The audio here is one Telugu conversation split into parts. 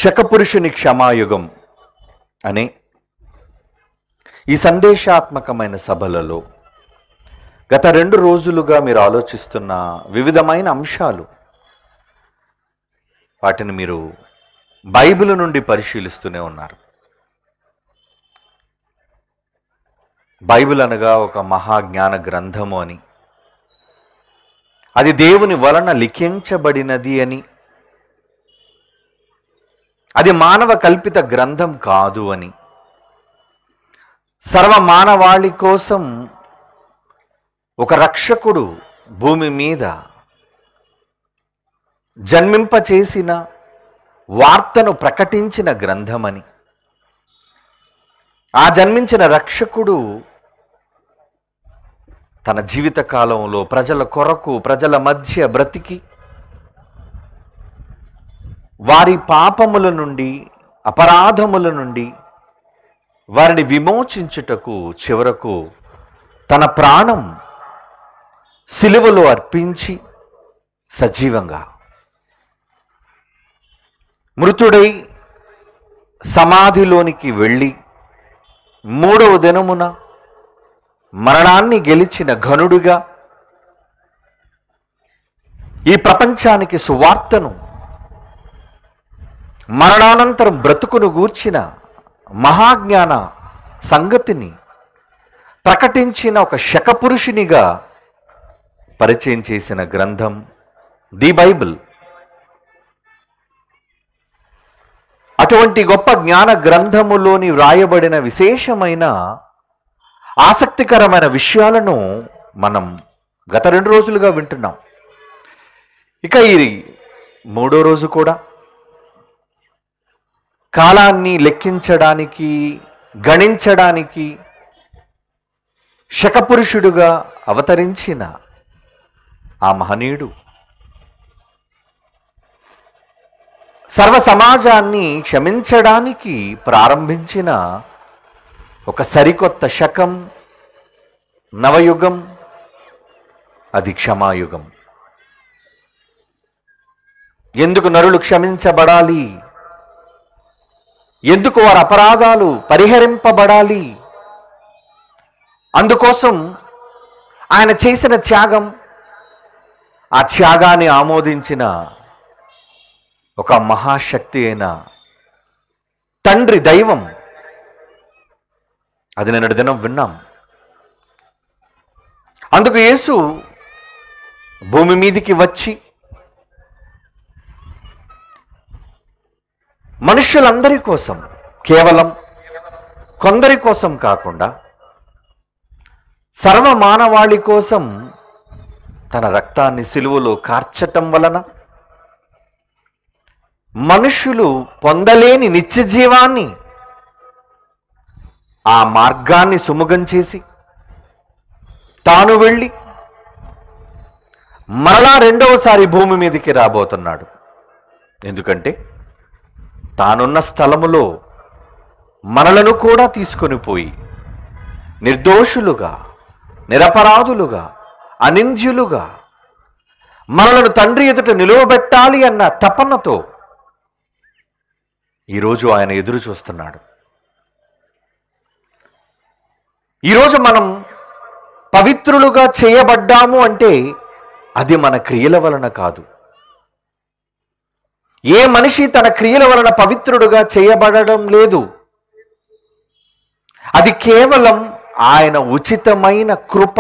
శకపురుషుని క్షమాయుగం అనే ఈ సందేశాత్మకమైన సభలలో గత రెండు రోజులుగా మీరు ఆలోచిస్తున్న వివిధమైన అంశాలు వాటిని మీరు బైబిల్ నుండి పరిశీలిస్తూనే ఉన్నారు బైబిల్ అనగా ఒక మహాజ్ఞాన గ్రంథము అని అది దేవుని వలన లిఖించబడినది అని అది మానవ కల్పిత గ్రంథం కాదు అని సర్వ మానవాళి కోసం ఒక రక్షకుడు భూమి మీద జన్మింపచేసిన వార్తను ప్రకటించిన గ్రంథమని ఆ జన్మించిన రక్షకుడు తన జీవిత కాలంలో ప్రజల కొరకు ప్రజల మధ్య బ్రతికి వారి పాపముల నుండి అపరాధముల నుండి వారిని విమోచించుటకు చివరకు తన ప్రాణం సిలువలో అర్పించి సజీవంగా మృతుడై సమాధిలోనికి వెళ్ళి మూడవ దినమున మరణాన్ని గెలిచిన ఘనుడుగా ఈ ప్రపంచానికి సువార్తను మరణానంతరం బ్రతుకును గూర్చిన మహాజ్ఞాన సంగతిని ప్రకటించిన ఒక శకపురుషునిగా పరిచయం చేసిన గ్రంథం ది బైబిల్ అటువంటి గొప్ప జ్ఞాన గ్రంథములోని వ్రాయబడిన విశేషమైన ఆసక్తికరమైన విషయాలను మనం గత రెండు రోజులుగా వింటున్నాం ఇక ఈ మూడో రోజు కూడా కాలాన్ని లెక్కించడానికి గణించడానికి శకపురుషుడుగా అవతరించిన ఆ మహనీయుడు సర్వ సమాజాన్ని క్షమించడానికి ప్రారంభించిన ఒక సరికొత్త శకం నవయుగం అది క్షమాయుగం ఎందుకు నరులు క్షమించబడాలి ఎందుకు వారి అపరాధాలు పరిహరింపబడాలి అందుకోసం ఆయన చేసిన త్యాగం ఆ త్యాగాన్ని ఆమోదించిన ఒక మహాశక్తి అయిన తండ్రి దైవం అది నిన్నటి దినం విన్నాం అందుకు యేసు భూమి మీదికి వచ్చి మనుష్యులందరి కోసం కేవలం కొందరి కోసం కాకుండా సర్వ మానవాళి కోసం తన రక్తాన్ని సిలువలో కార్చటం వలన మనుష్యులు పొందలేని నిత్య జీవాన్ని ఆ మార్గాన్ని సుముగం చేసి తాను వెళ్ళి మరలా రెండవసారి భూమి మీదకి రాబోతున్నాడు ఎందుకంటే తానున్న స్థలములో మనలను కూడా తీసుకొని పోయి నిర్దోషులుగా నిరపరాధులుగా అనింద్యులుగా మనలను తండ్రి ఎదుట నిలువబెట్టాలి అన్న తపనతో ఈరోజు ఆయన ఎదురు చూస్తున్నాడు ఈరోజు మనం పవిత్రులుగా చేయబడ్డాము అంటే అది మన క్రియల వలన కాదు ఏ మనిషి తన క్రియల వలన పవిత్రుడుగా చేయబడడం లేదు అది కేవలం ఆయన ఉచితమైన కృప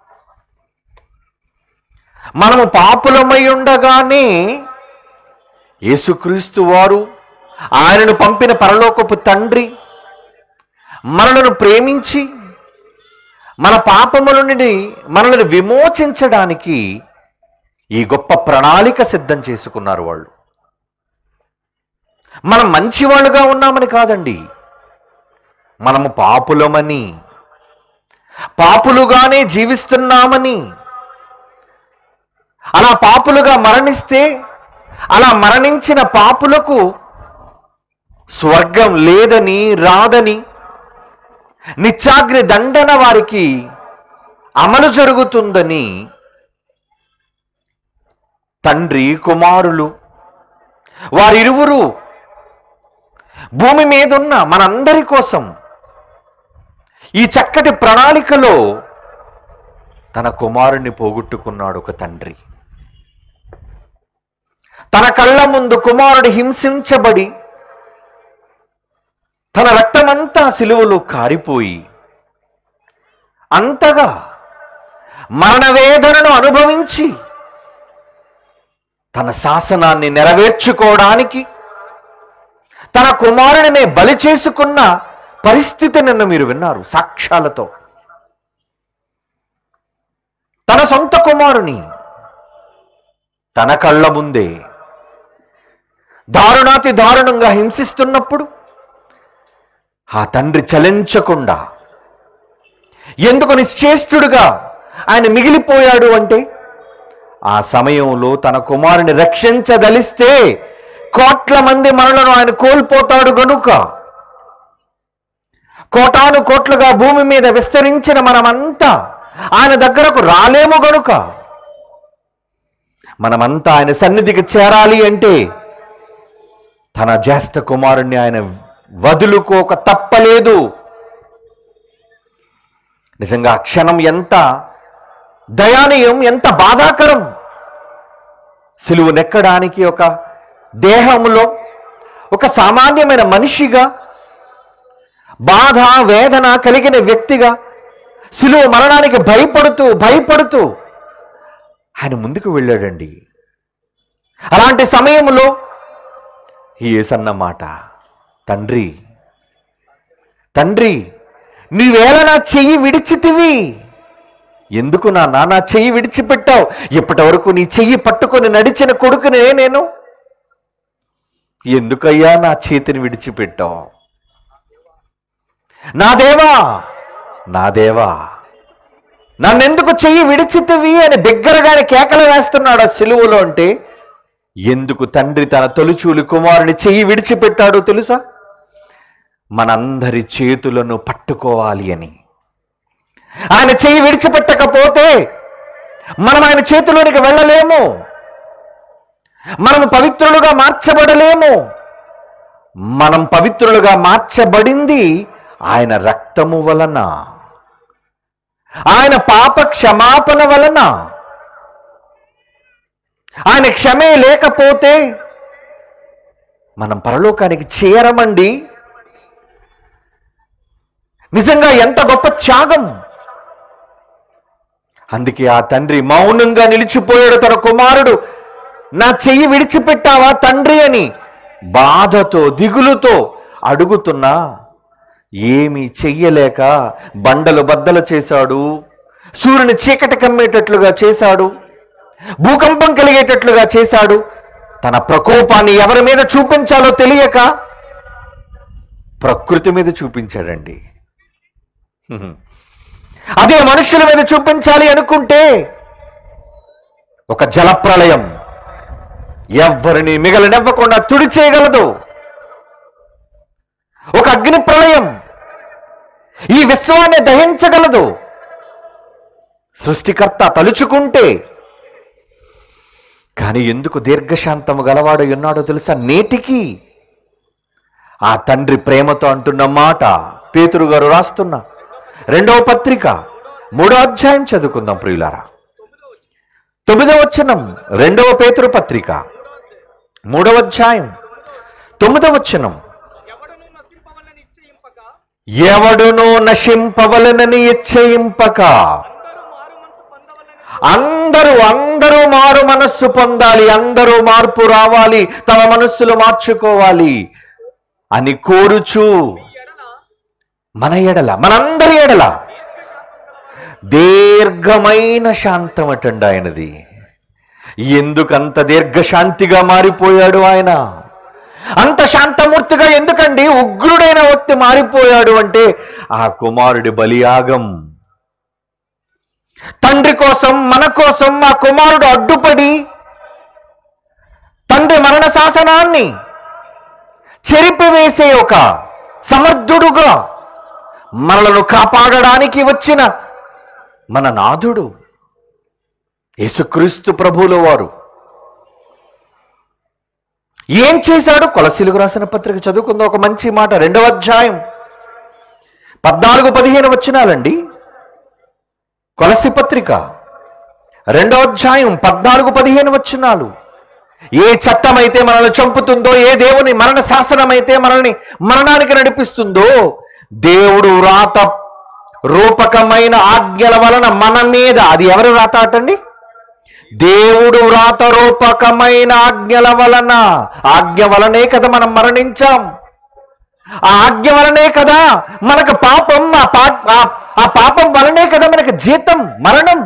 మనము పాపులమై ఉండగానే యేసుక్రీస్తు వారు ఆయనను పంపిన పరలోకపు తండ్రి మనలను ప్రేమించి మన పాపముల నుండి మనల్ని విమోచించడానికి ఈ గొప్ప ప్రణాళిక సిద్ధం చేసుకున్నారు వాళ్ళు మనం మంచివాళ్ళుగా ఉన్నామని కాదండి మనము పాపులమని పాపులుగానే జీవిస్తున్నామని అలా పాపులుగా మరణిస్తే అలా మరణించిన పాపులకు స్వర్గం లేదని రాదని నిత్యాగ్ని దండన వారికి అమలు జరుగుతుందని తండ్రి కుమారులు వారిరువురు భూమి మీద ఉన్న మనందరి కోసం ఈ చక్కటి ప్రణాళికలో తన కుమారుణ్ణి పోగొట్టుకున్నాడు ఒక తండ్రి తన కళ్ళ ముందు కుమారుడు హింసించబడి తన రక్తమంతా సిలువలో కారిపోయి అంతగా మరణవేదనను అనుభవించి తన శాసనాన్ని నెరవేర్చుకోవడానికి తన కుమారుడినే బలి చేసుకున్న పరిస్థితి నిన్న మీరు విన్నారు సాక్ష్యాలతో తన సొంత కుమారుని తన కళ్ళ ముందే దారుణాతి దారుణంగా హింసిస్తున్నప్పుడు ఆ తండ్రి చలించకుండా ఎందుకు నిశ్చేష్టుడుగా ఆయన మిగిలిపోయాడు అంటే ఆ సమయంలో తన కుమారుని రక్షించదలిస్తే కోట్ల మంది మరణను ఆయన కోల్పోతాడు గనుక కోటాను కోట్లుగా భూమి మీద విస్తరించిన మనమంతా ఆయన దగ్గరకు రాలేము గనుక మనమంతా ఆయన సన్నిధికి చేరాలి అంటే తన జ్యేష్ఠ కుమారుణ్ణి ఆయన వదులుకోక తప్పలేదు నిజంగా ఆ క్షణం ఎంత దయానీయం ఎంత బాధాకరం సిలువు నెక్కడానికి ఒక దేహంలో ఒక సామాన్యమైన మనిషిగా బాధ వేదన కలిగిన వ్యక్తిగా సిలువ మరణానికి భయపడుతూ భయపడుతూ ఆయన ముందుకు వెళ్ళాడండి అలాంటి సమయంలో ఏసన్న మాట తండ్రి తండ్రి నీవేళ నా చెయ్యి విడిచితివి ఎందుకు నా నాన్న చెయ్యి విడిచిపెట్టావు ఇప్పటి వరకు నీ చెయ్యి పట్టుకొని నడిచిన కొడుకునే నేను ఎందుకయ్యా నా చేతిని విడిచిపెట్టావు నా దేవా నా దేవా నన్నెందుకు చెయ్యి విడిచితివి అని బిగ్గరగానే కేకలు వేస్తున్నాడు ఆ సిలువలో అంటే ఎందుకు తండ్రి తన తొలిచూలి కుమారుని చెయ్యి విడిచిపెట్టాడో తెలుసా మనందరి చేతులను పట్టుకోవాలి అని ఆయన చెయ్యి విడిచిపెట్టకపోతే మనం ఆయన చేతిలోనికి వెళ్ళలేము మనం పవిత్రులుగా మార్చబడలేము మనం పవిత్రులుగా మార్చబడింది ఆయన రక్తము వలన ఆయన పాప క్షమాపణ వలన ఆయన క్షమే లేకపోతే మనం పరలోకానికి చేరమండి నిజంగా ఎంత గొప్ప త్యాగం అందుకే ఆ తండ్రి మౌనంగా నిలిచిపోయాడు తన కుమారుడు నా చెయ్యి విడిచిపెట్టావా తండ్రి అని బాధతో దిగులుతో అడుగుతున్నా ఏమీ చెయ్యలేక బండలు బద్దలు చేశాడు సూర్యుని చీకటి కమ్మేటట్లుగా చేశాడు భూకంపం కలిగేటట్లుగా చేశాడు తన ప్రకోపాన్ని ఎవరి మీద చూపించాలో తెలియక ప్రకృతి మీద చూపించాడండి హ్మ్. అదే మనుషుల మీద చూపించాలి అనుకుంటే ఒక జలప్రళయం ఎవ్వరిని మిగలనివ్వకుండా తుడిచేయగలదు ఒక అగ్ని ప్రళయం ఈ విశ్వాన్ని దహించగలదు సృష్టికర్త తలుచుకుంటే కానీ ఎందుకు దీర్ఘశాంతము గలవాడు ఉన్నాడో తెలుసా నేటికి ఆ తండ్రి ప్రేమతో అంటున్న మాట పేతురు గారు రాస్తున్న రెండవ పత్రిక మూడో అధ్యాయం చదువుకుందాం ప్రియులారా తొమ్మిదవ వచనం రెండవ పేతురు పత్రిక మూడవ అధ్యాయం తొమ్మిదవ వచనం ఎవడను నశింపవలని నిశ్చయింపక ఎవడును నశింపవలనని ఇచ్చయింపక అందరూ మారు మనసు పొందవలని అందరూ అందరూ మారు మనస్సు పొందాలి అందరూ మార్పు రావాలి తమ మనస్సులు మార్చుకోవాలి అని కోరుచు ఈ ఎడల మన ఎడల మనందరి ఎడల దీర్ఘమైన శాంతం అటండి ఆయనది ఎందుకంత దీర్ఘశాంతిగా మారిపోయాడు ఆయన అంత శాంతమూర్తిగా ఎందుకండి ఉగ్రుడైన వ్యక్తి మారిపోయాడు అంటే ఆ కుమారుడి బలియాగం తండ్రి కోసం మన కోసం ఆ కుమారుడు అడ్డుపడి తండ్రి మరణ శాసనాన్ని చెరిపివేసే ఒక సమర్థుడుగా మనలను కాపాడడానికి వచ్చిన మన నాథుడు యేసుక్రీస్తు ప్రభువుల వారు ఏం చేశాడు కొలసీలకు రాసిన పత్రిక చదువుకుందాం ఒక మంచి మాట రెండవ అధ్యాయం పద్నాలుగు పదిహేను వచ్చినాలండి కొలసి పత్రిక రెండవ అధ్యాయం పద్నాలుగు పదిహేను వచ్చినాలు ఏ చట్టం అయితే మనల్ని చంపుతుందో ఏ దేవుని మరణ శాసనం అయితే మనల్ని మరణానికి నడిపిస్తుందో దేవుడు రాత రూపకమైన ఆజ్ఞల వలన మన మీద అది ఎవరు రాత అటండి దేవుడు వ్రాత రూపకమైన ఆజ్ఞల వలన ఆజ్ఞ వలనే కదా మనం మరణించాం ఆ ఆజ్ఞ వలనే కదా మనకు పాపం ఆ పా ఆ- ఆ పాపం వలనే కదా మనకు జీతం మరణం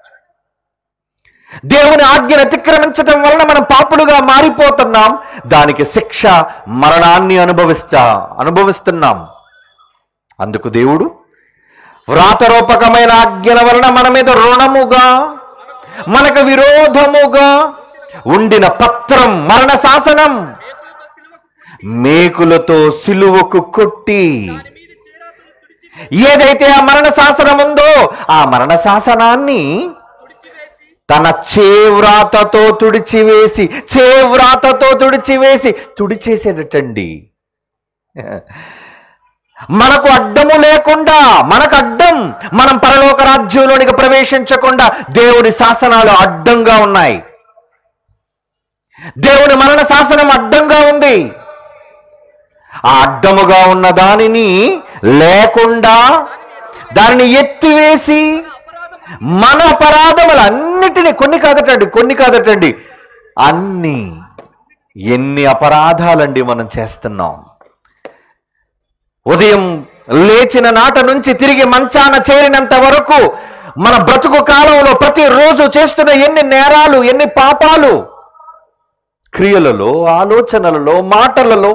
దేవుని ఆజ్ఞను అతిక్రమించటం వలన మనం పాపులుగా మారిపోతున్నాం దానికి శిక్ష మరణాన్ని అనుభవిస్తా అనుభవిస్తున్నాం అందుకు దేవుడు వ్రాతరూపకమైన ఆజ్ఞల వలన మన మీద రుణముగా మనకు విరోధముగా ఉండిన పత్రం మరణ శాసనం మేకులతో సిలువకు మేకులతో సిలువకు కొట్టి కొట్టి దాని మీద చీరాతను తుడిచి ఏదైతే ఆ మరణ శాసనం ఉందో ఆ మరణ శాసనాన్ని తుడిచివేసి తన చేవ్రాతతో తుడిచివేసి చేవ్రాతతో తుడిచివేసి తుడిచేసేటటండి మనకు అడ్డము లేకుండా మనకు అడ్డం మనం పరలోక రాజ్యంలోనికి ప్రవేశించకుండా దేవుని శాసనాలు అడ్డంగా ఉన్నాయి దేవుని మరణ శాసనం అడ్డంగా ఉంది ఆ అడ్డముగా ఉన్న దానిని లేకుండా దానిని ఎత్తివేసి అపరాధం మన అపరాధములన్నిటినీ కొన్ని కాదటండి కొన్ని కాదటండి అన్ని ఎన్ని అపరాధాలండి మనం చేస్తున్నాం ఉదయం లేచిన నాట నుంచి తిరిగి మంచాన చేరినంత వరకు మన బ్రతుకు కాలంలో ప్రతిరోజు చేస్తున్న ఎన్ని నేరాలు ఎన్ని పాపాలు క్రియలలో ఆలోచనలలో మాటలలో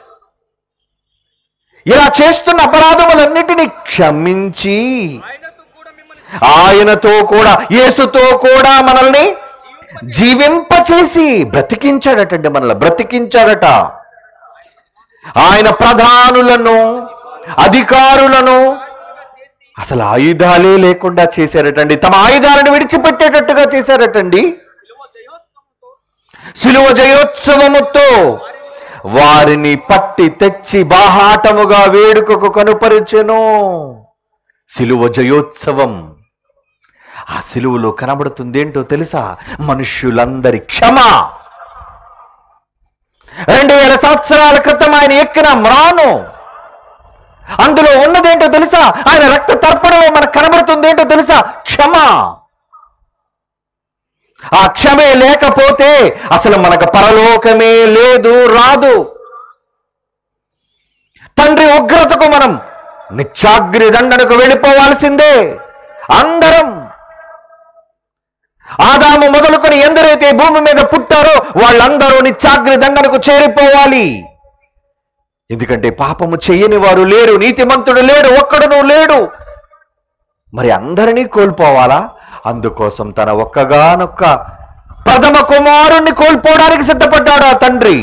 ఇలా చేస్తున్న అపరాధములన్నిటినీ క్షమించి ఆయనతో కూడా మిమ్మల్ని ఆయనతో కూడా యేసుతో కూడా మనల్ని జీవింపచేసి బ్రతికించాడటండి మనల్ని బ్రతికించాడట ఆయన ప్రధానులను అధికారులను చేసి అసలు ఆయుధాలే లేకుండా చేశారటండి తమ ఆయుధాలను విడిచిపెట్టేటట్టుగా చేశారటండి సిలువ శిలువ జయోత్సవంతో జయోత్సవముతో వారిని పట్టి తెచ్చి బాహాటముగా వేడుకకు కనుపరిచెను శిలువ జయోత్సవం ఆ శిలువలో కనబడుతుంది ఏంటో తెలుసా మనుష్యులందరి క్షమ రెండు వేల సంవత్సరాల క్రితం ఆయన ఎక్కిన మ్రాను అందులో ఉన్నదేంటో తెలుసా ఆయన రక్త తర్పణలో మనకు కనబడుతుంది ఏంటో తెలుసా క్షమ ఆ క్షమే లేకపోతే అసలు మనకు పరలోకమే లేదు రాదు తండ్రి ఉగ్రతకు మనం నిత్యాగ్ని దండనకు వెళ్ళిపోవాల్సిందే అందరం ఆదాము మొదలుకొని ఎందరైతే భూమి మీద పుట్టారో వాళ్ళందరూ నిత్యాగ్ని దండనకు చేరిపోవాలి ఎందుకంటే పాపము చెయ్యని వారు లేరు నీతిమంతుడు లేడు ఒక్కడును లేడు మరి అందరినీ కోల్పోవాలా అందుకోసం తన ఒక్కగానొక్క ప్రథమ కుమారుణ్ణి కోల్పోవడానికి సిద్ధపడ్డాడు ఆ తండ్రి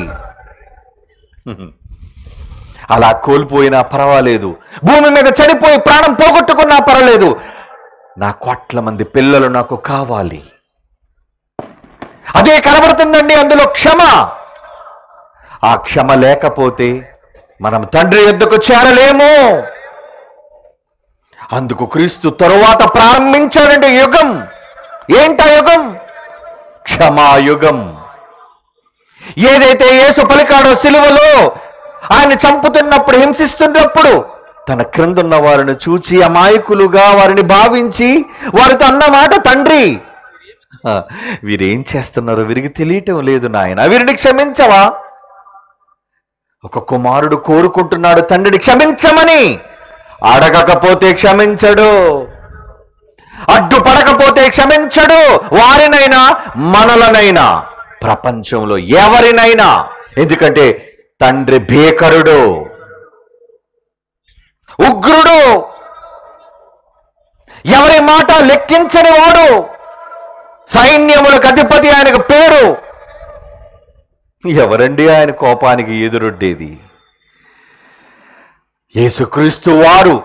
అలా కోల్పోయినా పర్వాలేదు భూమి మీద చనిపోయి ప్రాణం పోగొట్టుకున్నా పర్వాలేదు నా కోట్ల మంది పిల్లలు నాకు కావాలి అదే కనబడుతుందండి అందులో క్షమ ఆ క్షమ లేకపోతే మనం తండ్రి యొద్దకు చేరలేము అందుకు క్రీస్తు తరువాత ప్రారంభించాడంటే యుగం ఏంటా యుగం క్షమాయుగం ఏదైతే యేసు పలికాడో సిలువలో ఆయన చంపుతున్నప్పుడు హింసిస్తున్నప్పుడు తన క్రిందున్న వారిని చూచి అమాయకులుగా వారిని భావించి వారితో అన్నమాట తండ్రి "ఆ, వీరేం చేస్తున్నారో వీరికి తెలియటం లేదు నాయన వీరిని క్షమించవా ఒక కుమారుడు కోరుకుంటున్నాడు తండ్రిని క్షమించమని అడగకపోతే క్షమించడు అడ్డుపడకపోతే క్షమించడు వారినైనా మనలనైనా ప్రపంచంలో ఎవరినైనా ఎందుకంటే తండ్రి భీకరుడు ఉగ్రుడు ఎవరి మాట లెక్కించని వాడు సైన్యములకు అధిపతి ఆయనకు పేరు ఎవరండి ఆయన కోపానికి ఎదురొడ్డేది యేసుక్రీస్తు వారు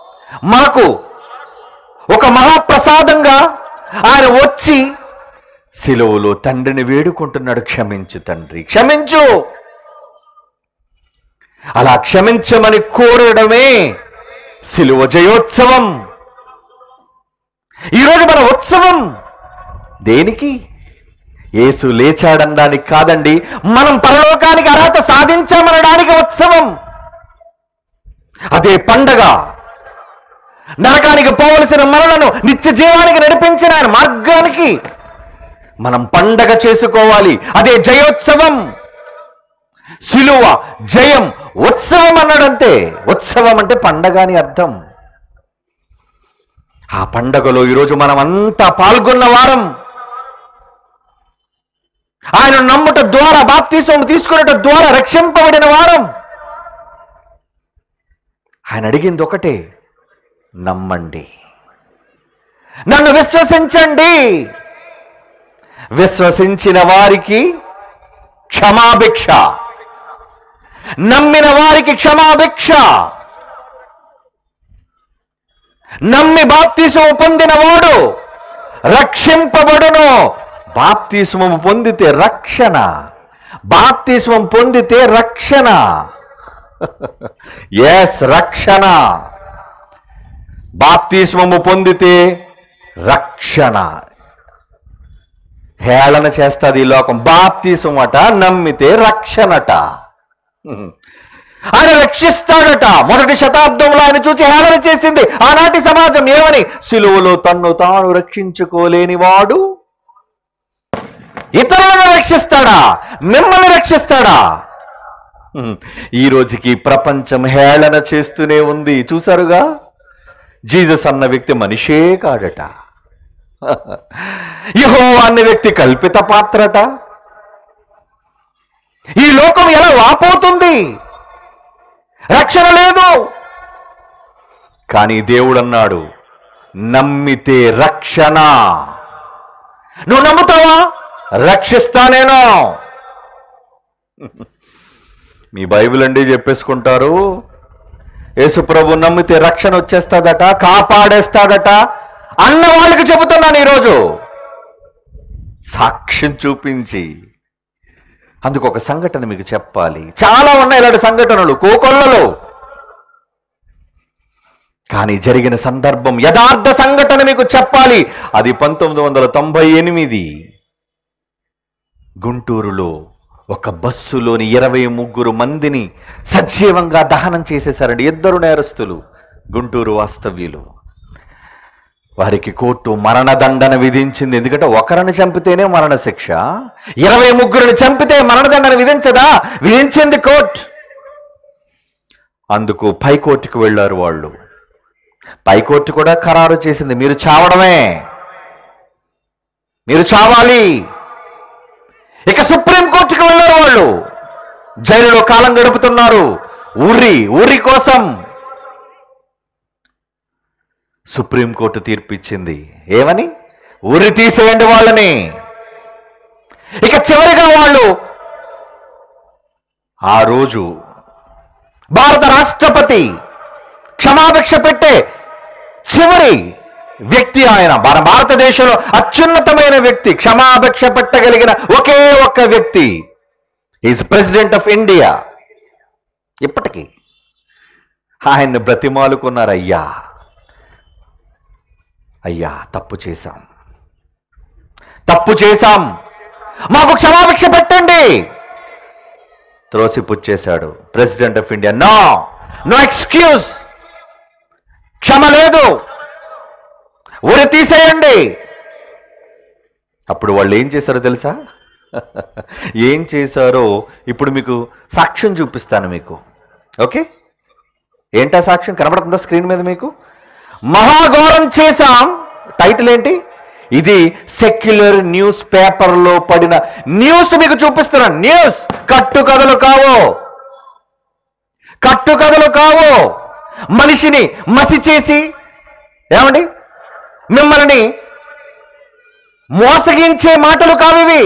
మనకు ఒక మహాప్రసాదంగా ఆయన వచ్చి సిలువలో తండ్రిని వేడుకుంటున్నాడు క్షమించు తండ్రి క్షమించు అలా క్షమించమని కోరడమే సిలువ జయోత్సవం ఈరోజు మన ఉత్సవం దేనికి యేసు లేచాడనడానికి కాదండి మనం పరలోకానికి అర్హత సాధించామనడానికి ఉత్సవం అదే పండగ నరకానికి పోవలసిన మనలను నిత్య జీవానికి నడిపించిన ఆయన మార్గానికి మనం పండగ చేసుకోవాలి అదే జయోత్సవం సిలువ జయం ఉత్సవం అన్నాడంతే ఉత్సవం అంటే పండగ అని అర్థం ఆ పండగలో ఈరోజు మనం అంతా పాల్గొన్న వారం ఆయన నమ్ముట ద్వారా బాప్తీసం తీసుకునేట ద్వారా రక్షింపబడిన వారం ఆయన అడిగింది ఒకటే నమ్మండి నన్ను విశ్వసించండి విశ్వసించిన వారికి క్షమాభిక్ష నమ్మిన వారికి క్షమాభిక్ష నమ్మి బాప్తిసము పొందిన వాడు రక్షింపబడును బాప్తిస్మము పొందితే రక్షణ బాప్తిస్మం పొందితే రక్షణ ఎస్ రక్షణ బాప్తిస్మము పొందితే రక్షణ హేళన చేస్తుంది ఈ లోకం బాప్తిస్మం అట నమ్మితే రక్షణట హ్మ్. ఆయన రక్షిస్తాడట మొదటి శతాబ్దంలో ఆయన చూసి హేళన చేసింది ఆనాటి సమాజం ఏమని సిలువలో తన్ను తాను రక్షించుకోలేని వాడు ఇతరులను రక్షిస్తాడా మిమ్మల్ని రక్షిస్తాడా హ్మ్. ఈ రోజుకి ప్రపంచం హేళన చేస్తూనే ఉంది చూసారుగా జీసస్ అన్న వ్యక్తి మనిషే కాడట యెహోవా అన్న వ్యక్తి కల్పిత పాత్రట ఈ లోకం ఎలా వాపోతుంది రక్షణ లేదు కానీ దేవుడు అన్నాడు నమ్మితే రక్షణ నువ్వు నమ్ముతావా రక్షిస్తా నేను మీ బైబిల్ అండి చెప్పేసుకుంటారు యేసుప్రభు నమ్మితే రక్షణ వచ్చేస్తాదట కాపాడేస్తాడట అన్న వాళ్ళకి చెబుతున్నాను ఈరోజు సాక్ష్యం చూపించి అందుకు ఒక సంఘటన మీకు చెప్పాలి చాలా ఉన్నాయి ఇలాంటి సంఘటనలు కోకొల్లలో కానీ జరిగిన సందర్భం యథార్థ సంఘటన మీకు చెప్పాలి అది పంతొమ్మిది వందల తొంభై ఎనిమిది గుంటూరులో ఒక బస్సులోని ఇరవై ముగ్గురు మందిని సజీవంగా దహనం చేసేశారండి ఇద్దరు నేరస్తులు గుంటూరు వాస్తవ్యులు వారికి కోర్టు మరణదండన విధించింది ఎందుకంటే ఒకరిని చంపితేనే మరణశిక్ష ఇరవై ముగ్గురిని చంపితే మరణదండన విధించదా విధించింది కోర్టు అందుకు పైకోర్టుకు వెళ్ళారు వాళ్ళు పైకోర్టు కూడా ఖరారు చేసింది మీరు చావడమే మీరు చావాలి ఇక సుప్రీంకోర్టుకు వెళ్ళారు వాళ్ళు జైలులో కాలం గడుపుతున్నారు ఊరి ఊరి కోసం సుప్రీంకోర్టు తీర్పు ఇచ్చింది ఏమని ఊరి తీసేయండి వాళ్ళని ఇక చివరిగా వాళ్ళు ఆ రోజు భారత రాష్ట్రపతి క్షమాభిక్ష పెట్టే చివరి వ్యక్తి ఆయన మన భారతదేశంలో అత్యున్నతమైన వ్యక్తి క్షమాభిక్ష పెట్టగలిగిన ఒకే ఒక్క వ్యక్తి ఈజ్ ప్రెసిడెంట్ ఆఫ్ ఇండియా ఇప్పటికీ ఆయన్ని బ్రతిమాలుకున్నారు అయ్యా అయ్యా తప్పు చేశాం తప్పు చేశాం మాకు క్షమాభిక్ష పెట్టండి త్రోసిపుచ్చేశాడు president of India no no excuse క్షమ లేదు ఊరి తీసేయండి అప్పుడు వాళ్ళు ఏం చేశారో తెలుసా ఏం చేశారో ఇప్పుడు మీకు సాక్ష్యం చూపిస్తాను మీకు ఓకే ఏంటా సాక్ష్యం కనబడుతుందా స్క్రీన్ మీద మీకు మహాఘోరం చేశాం టైటిల్ ఏంటి ఇది సెక్యులర్ న్యూస్ పేపర్లో పడిన న్యూస్ మీకు చూపిస్తున్నాను న్యూస్ కట్టుకథలు కావు కట్టుకథలు కావు మనిషిని మసి చేసి ఏమండి మిమ్మల్ని మోసగించే మాటలు కావివి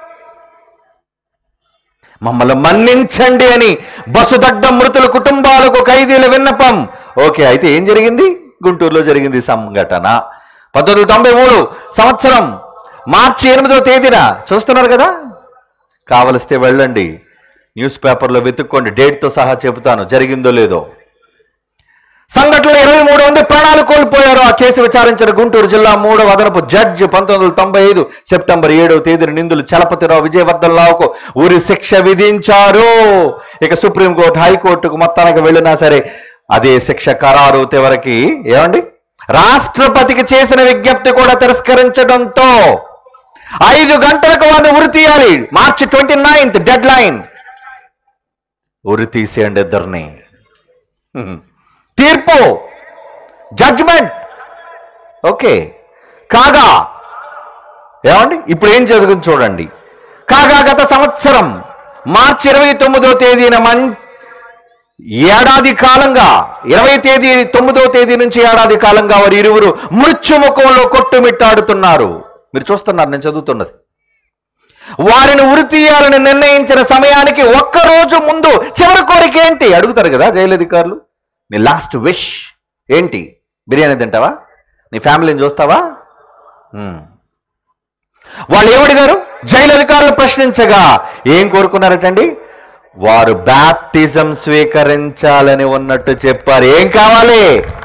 మమ్మల్ని మన్నించండి అని బసుదడ్డ మృతుల కుటుంబాలకు ఖైదీల విన్నపం ఓకే అయితే ఏం జరిగింది గుంటూరులో జరిగింది ఈ సంఘటన పంతొమ్మిది వందల తొంభై మూడు సంవత్సరం మార్చి ఎనిమిదో తేదీన చూస్తున్నారు కదా కావలిస్తే వెళ్ళండి న్యూస్ పేపర్లో వెతుక్కోండి డేట్తో సహా చెబుతాను జరిగిందో లేదో సంఘటనలో ఇరవై మూడు మంది ప్రాణాలు కోల్పోయారు ఆ కేసు విచారించిన గుంటూరు జిల్లా మూడవ అదనపు జడ్జి పంతొమ్మిది వందల తొంభై ఐదు సెప్టెంబర్ ఏడవ తేదీన నిందులు చలపతిరావు విజయవర్ధన్ రావుకు ఉరి శిక్ష విధించారు ఇక సుప్రీంకోర్టు హైకోర్టుకు మొత్తానికి వెళ్ళినా సరే అదే శిక్ష ఖరారు చివరికి ఏమండి రాష్ట్రపతికి చేసిన విజ్ఞప్తి కూడా తిరస్కరించడంతో ఐదు గంటలకు వారిని ఉరి తీయాలి March twenty ninth deadline ఉరి తీసేయండి ఇద్దరిని హ్మ్. తీర్పు జడ్జ్మెంట్ ఓకే కాగా ఏమండి ఇప్పుడు ఏం జరుగుతుంది చూడండి కాగా గత సంవత్సరం మార్చి ఇరవై తొమ్మిదో తేదీన మన్ ఏడాది కాలంగా ఇరవై తేదీ తొమ్మిదో తేదీ నుంచి ఏడాది కాలంగా వారి ఇరువురు మృత్యుముఖంలో కొట్టుమిట్టాడుతున్నారు మీరు చూస్తున్నారు నేను చదువుతున్నది వారిని ఉరి తీయాలని నిర్ణయించిన సమయానికి ఒక్కరోజు ముందు చివరి కోరిక ఏంటి అడుగుతారు కదా జైలు అధికారులు నీ లాస్ట్ విష్ ఏంటి బిర్యానీ తింటావా నీ ఫ్యామిలీని చూస్తావా హ్మ్. వాళ్ళు ఏమడిగారు జైలు అధికారులు ప్రశ్నించగా ఏం కోరుకున్నారటండి వారు బ్యాప్టిజం స్వీకరించాలని ఉన్నట్టు చెప్పారు ఏం కావాలి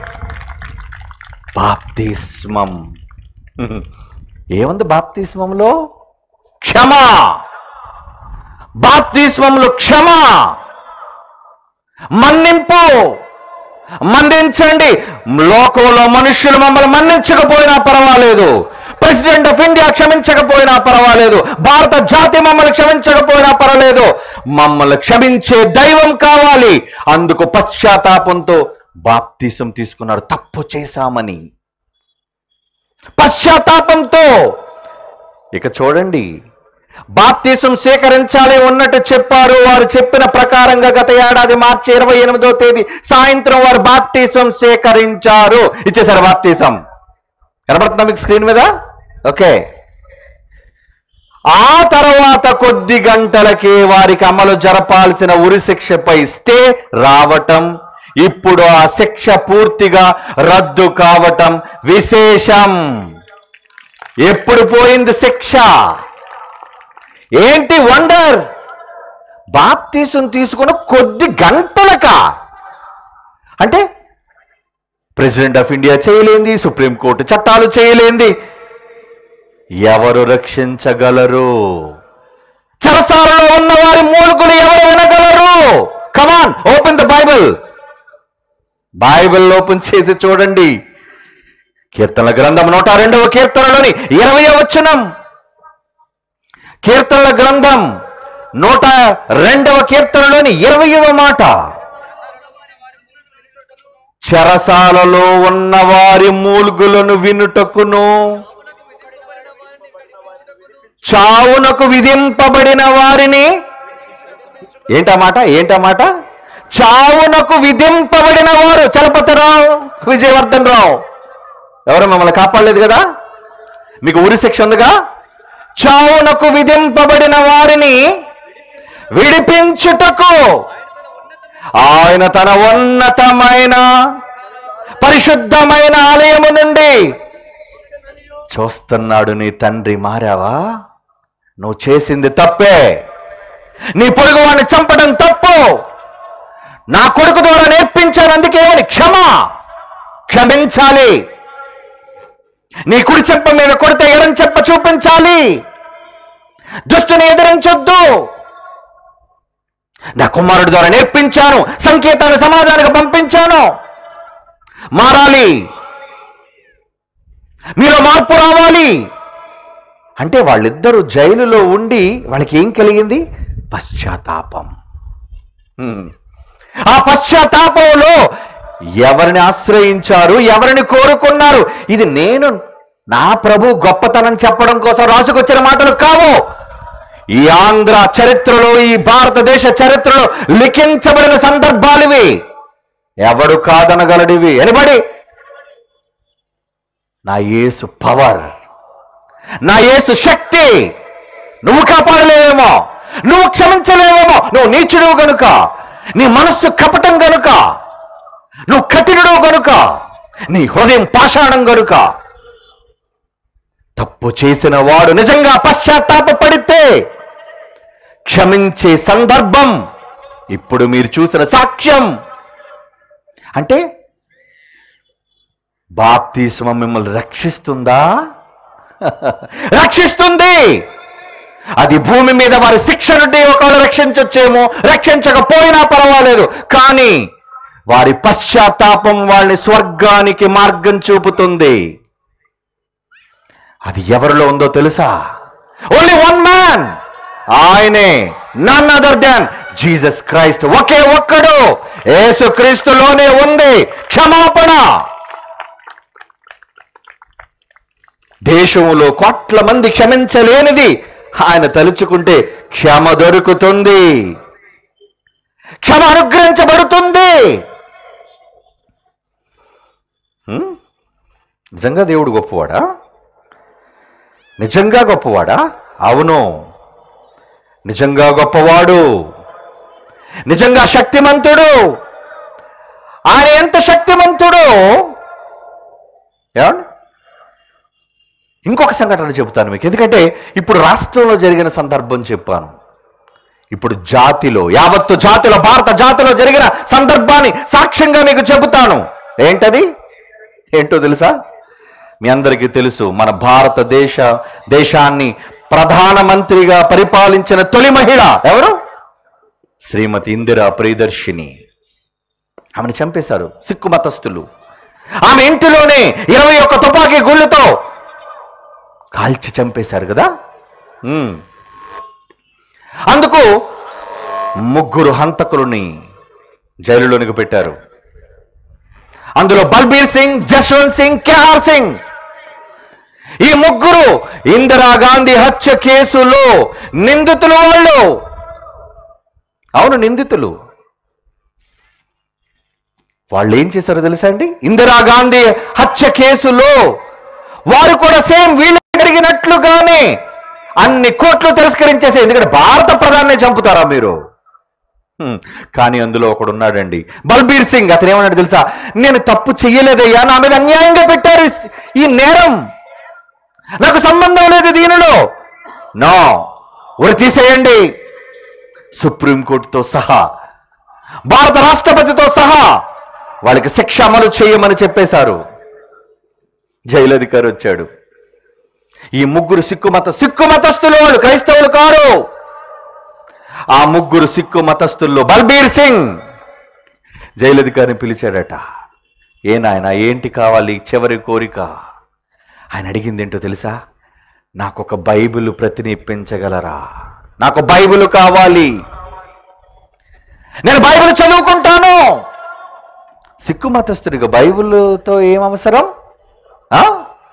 బాప్తిస్మం ఏముంది బాప్తిస్మంలో క్షమ బాప్తిస్మంలో క్షమ మన్నింపు మన్నించండి లోకంలో మనుష్యులు మమ్మల్ని మన్నించకపోయినా పర్వాలేదు ప్రెసిడెంట్ ఆఫ్ ఇండియా క్షమించకపోయినా పర్వాలేదు భారత జాతి మమ్మల్ని క్షమించకపోయినా పర్వాలేదు మమ్మల్ని క్షమించే దైవం కావాలి అందుకు పశ్చాత్తాపంతో బాప్తీసం తీసుకున్నారు తప్పు చేశామని పశ్చాత్తాపంతో ఇక చూడండి బాప్తీసం స్వీకరించాలి ఉన్నట్టు చెప్పారు వారు చెప్పిన ప్రకారంగా గత ఏడాది మార్చి ఇరవై ఎనిమిదో తేదీ సాయంత్రం వారు బాప్తీసం స్వీకరించారు ఇచ్చేసారు బాప్తీసం కనబడుతుందా మీకు స్క్రీన్ మీద ఓకే ఆ తర్వాత కొద్ది గంటలకే వారికి అమలు జరపాల్సిన ఉరి శిక్షపై స్టే రావటం ఇప్పుడు ఆ శిక్ష పూర్తిగా రద్దు కావటం విశేషం ఎప్పుడు పోయింది శిక్ష ఏంటి వండర్ బాప్తీసం తీసుకున్న కొద్ది గంటలక అంటే ప్రెసిడెంట్ ఆఫ్ ఇండియా చేయలేంది సుప్రీంకోర్టు చట్టాలు చేయలేంది ఎవరు రక్షించగలరు చెరసాలలో ఉన్న వారి మూలుగులు ఎవరు వినగలరు come on open the Bible Bible open చేసి చూడండి కీర్తనల గ్రంథం నూట రెండవ కీర్తనలోని ఇరవై వచనం కీర్తనల గ్రంథం నూట రెండవ కీర్తనలోని ఇరవయవ మాట చెరసాలలో ఉన్న వారి మూల్గులను వినుటకును చావునకు విధింపబడిన వారిని ఏంటా మాట ఏంటా మాట చావునకు విధింపబడిన వారు చలపతిరావు విజయవర్ధన్ రావు ఎవరు మిమ్మల్ని కాపాడలేదు కదా మీకు ఉరి శిక్ష ఉందిగా చావునకు విధింపబడిన వారిని విడిపించుటకు ఆయన తన ఉన్నతమైన పరిశుద్ధమైన ఆలయము నుండి చూస్తున్నాడు నీ తండ్రి మారావా నువ్వు చేసింది తప్పే నీ పొరుగు వాడిని చంపడం తప్పు నా కొడుకు ద్వారా నేర్పించాను అందుకేమని క్షమ క్షమించాలి నీ కుడి చెంప మీద కొడితే ఎడం చెంప చూపించాలి దుష్టుని ఎదిరించొద్దు నా కుమారుడి ద్వారా నేర్పించాను సంకేతాన్ని సమాజానికి పంపించాను మారాలి మీలో మార్పు రావాలి అంటే వాళ్ళిద్దరూ జైలులో ఉండి వాళ్ళకి ఏం కలిగింది పశ్చాత్తాపం హ్మ్. ఆ పశ్చాత్తాపంలో ఎవరిని ఆశ్రయించారు ఎవరిని కోరుకున్నారు ఇది నేను నా ప్రభు గొప్పతనం చెప్పడం కోసం రాసుకొచ్చిన మాటలు కావు ఈ ఆంధ్ర చరిత్రలో ఈ భారతదేశ చరిత్రలో లిఖించబడిన సందర్భాలు ఇవి ఎవడు కాదనగలడివి ఎనిబడి నా యేసు పవర్ నా యేసు శక్తి నువ్వు కాపాడలేవేమో నువ్వు క్షమించలేవేమో నువ్వు నీచుడు గనుక నీ మనస్సు కపటం గనుక నువ్వు కఠినుడు గనుక నీ హృదయం పాషాణం గనుక తప్పు చేసిన వాడు నిజంగా పశ్చాత్తాపపడితే క్షమించే సందర్భం ఇప్పుడు మీరు చూసిన సాక్ష్యం అంటే బాప్తిస్మం మిమ్మల్ని రక్షిస్తుందా రక్షిస్తుంది అది భూమి మీద వారి శిక్ష నుండి ఒకవేళ రక్షించొచ్చేమో రక్షించకపోయినా పర్వాలేదు కానీ వారి పశ్చాత్తాపం వాళ్ళని స్వర్గానికి మార్గం చూపుతుంది అది ఎవరిలో ఉందో తెలుసా ఓన్లీ వన్ మ్యాన్ ఆయనే none other than Jesus Christ ఒకే ఒక్కడు యేసు క్రీస్తులోనే ఉంది క్షమాపణ దేశంలో కోట్ల మంది క్షమించలేనిది ఆయన తలుచుకుంటే క్షమ దొరుకుతుంది క్షమ అనుగ్రహించబడుతుంది హ్మ్? నిజంగా దేవుడు గొప్పవాడా నిజంగా గొప్పవాడా అవును నిజంగా గొప్పవాడు నిజంగా శక్తిమంతుడు ఆయన ఎంత శక్తిమంతుడు ఏమండి ఇంకొక సంఘటన చెబుతాను మీకు ఎందుకంటే ఇప్పుడు రాష్ట్రంలో జరిగిన సందర్భం చెప్పాను ఇప్పుడు జాతిలో యావత్తు జాతిలో భారత జాతిలో జరిగిన సందర్భాన్ని సాక్ష్యంగా మీకు చెబుతాను ఏంటది ఏంటో తెలుసా మీ అందరికీ తెలుసు మన భారతదేశ దేశాన్ని ప్రధానమంత్రిగా పరిపాలించిన తొలి మహిళ ఎవరు శ్రీమతి ఇందిరా ప్రియదర్శిని ఆమెను చంపేశారు సిక్కు మతస్థులు ఆమె ఇంటిలోనే ఇరవై ఒక్క తుపాకీ గుళ్ళతో కాల్చి చంపేశారు కదా ఉమ్. అందుకు ముగ్గురు హంతకులని జైలులోనికి పెట్టారు అందులో బల్బీర్ సింగ్ జశ్వంత్ సింగ్ కేఆర్ సింగ్ ఈ ముగ్గురు ఇందిరాగాంధీ హత్య కేసులో నిందితులు వాళ్ళు అవును నిందితులు వాళ్ళు ఏం చేశారో తెలుసా అండి ఇందిరాగాంధీ హత్య కేసులో వారు కూడా సేమ్ వీళ్ళు జరిగినట్లుగానే అన్ని కోట్లు తిరస్కరించేసే ఎందుకంటే భారత ప్రధాని చంపుతారా మీరు హ్మ్. కానీ అందులో ఒకడు ఉన్నాడండి బల్బీర్ సింగ్ అతను ఏమన్నాడు తెలుసా నేను తప్పు చెయ్యలేదయ్యా నా మీద అన్యాయంగా పెట్టారు ఈ- ఈ నేరం నాకు సంబంధం లేదు దీనిలో నో ఉరి తీసేయండి సుప్రీంకోర్టుతో సహా భారత రాష్ట్రపతితో సహా వాళ్ళకి శిక్ష అమలు చేయమని చెప్పేశారు జైలు అధికారి వచ్చాడు ఈ ముగ్గురు సిక్కు మత సిక్కు మతస్థులు వాళ్ళు క్రైస్తవులు కారు ఆ ముగ్గురు సిక్కు మతస్థుల్లో బల్బీర్ సింగ్ జైలు అధికారిని పిలిచాడట ఏ నాయన ఏంటి కావాలి చివరి కోరిక ఆయన అడిగింది ఏంటో తెలుసా నాకు ఒక బైబిల్ ప్రతిని ఇప్పించగలరా నాకు బైబిల్ కావాలి నేను బైబిల్ చదువుకుంటాను సిక్కు మతస్థుడిగా బైబిల్తో ఏం అవసరం ఆ?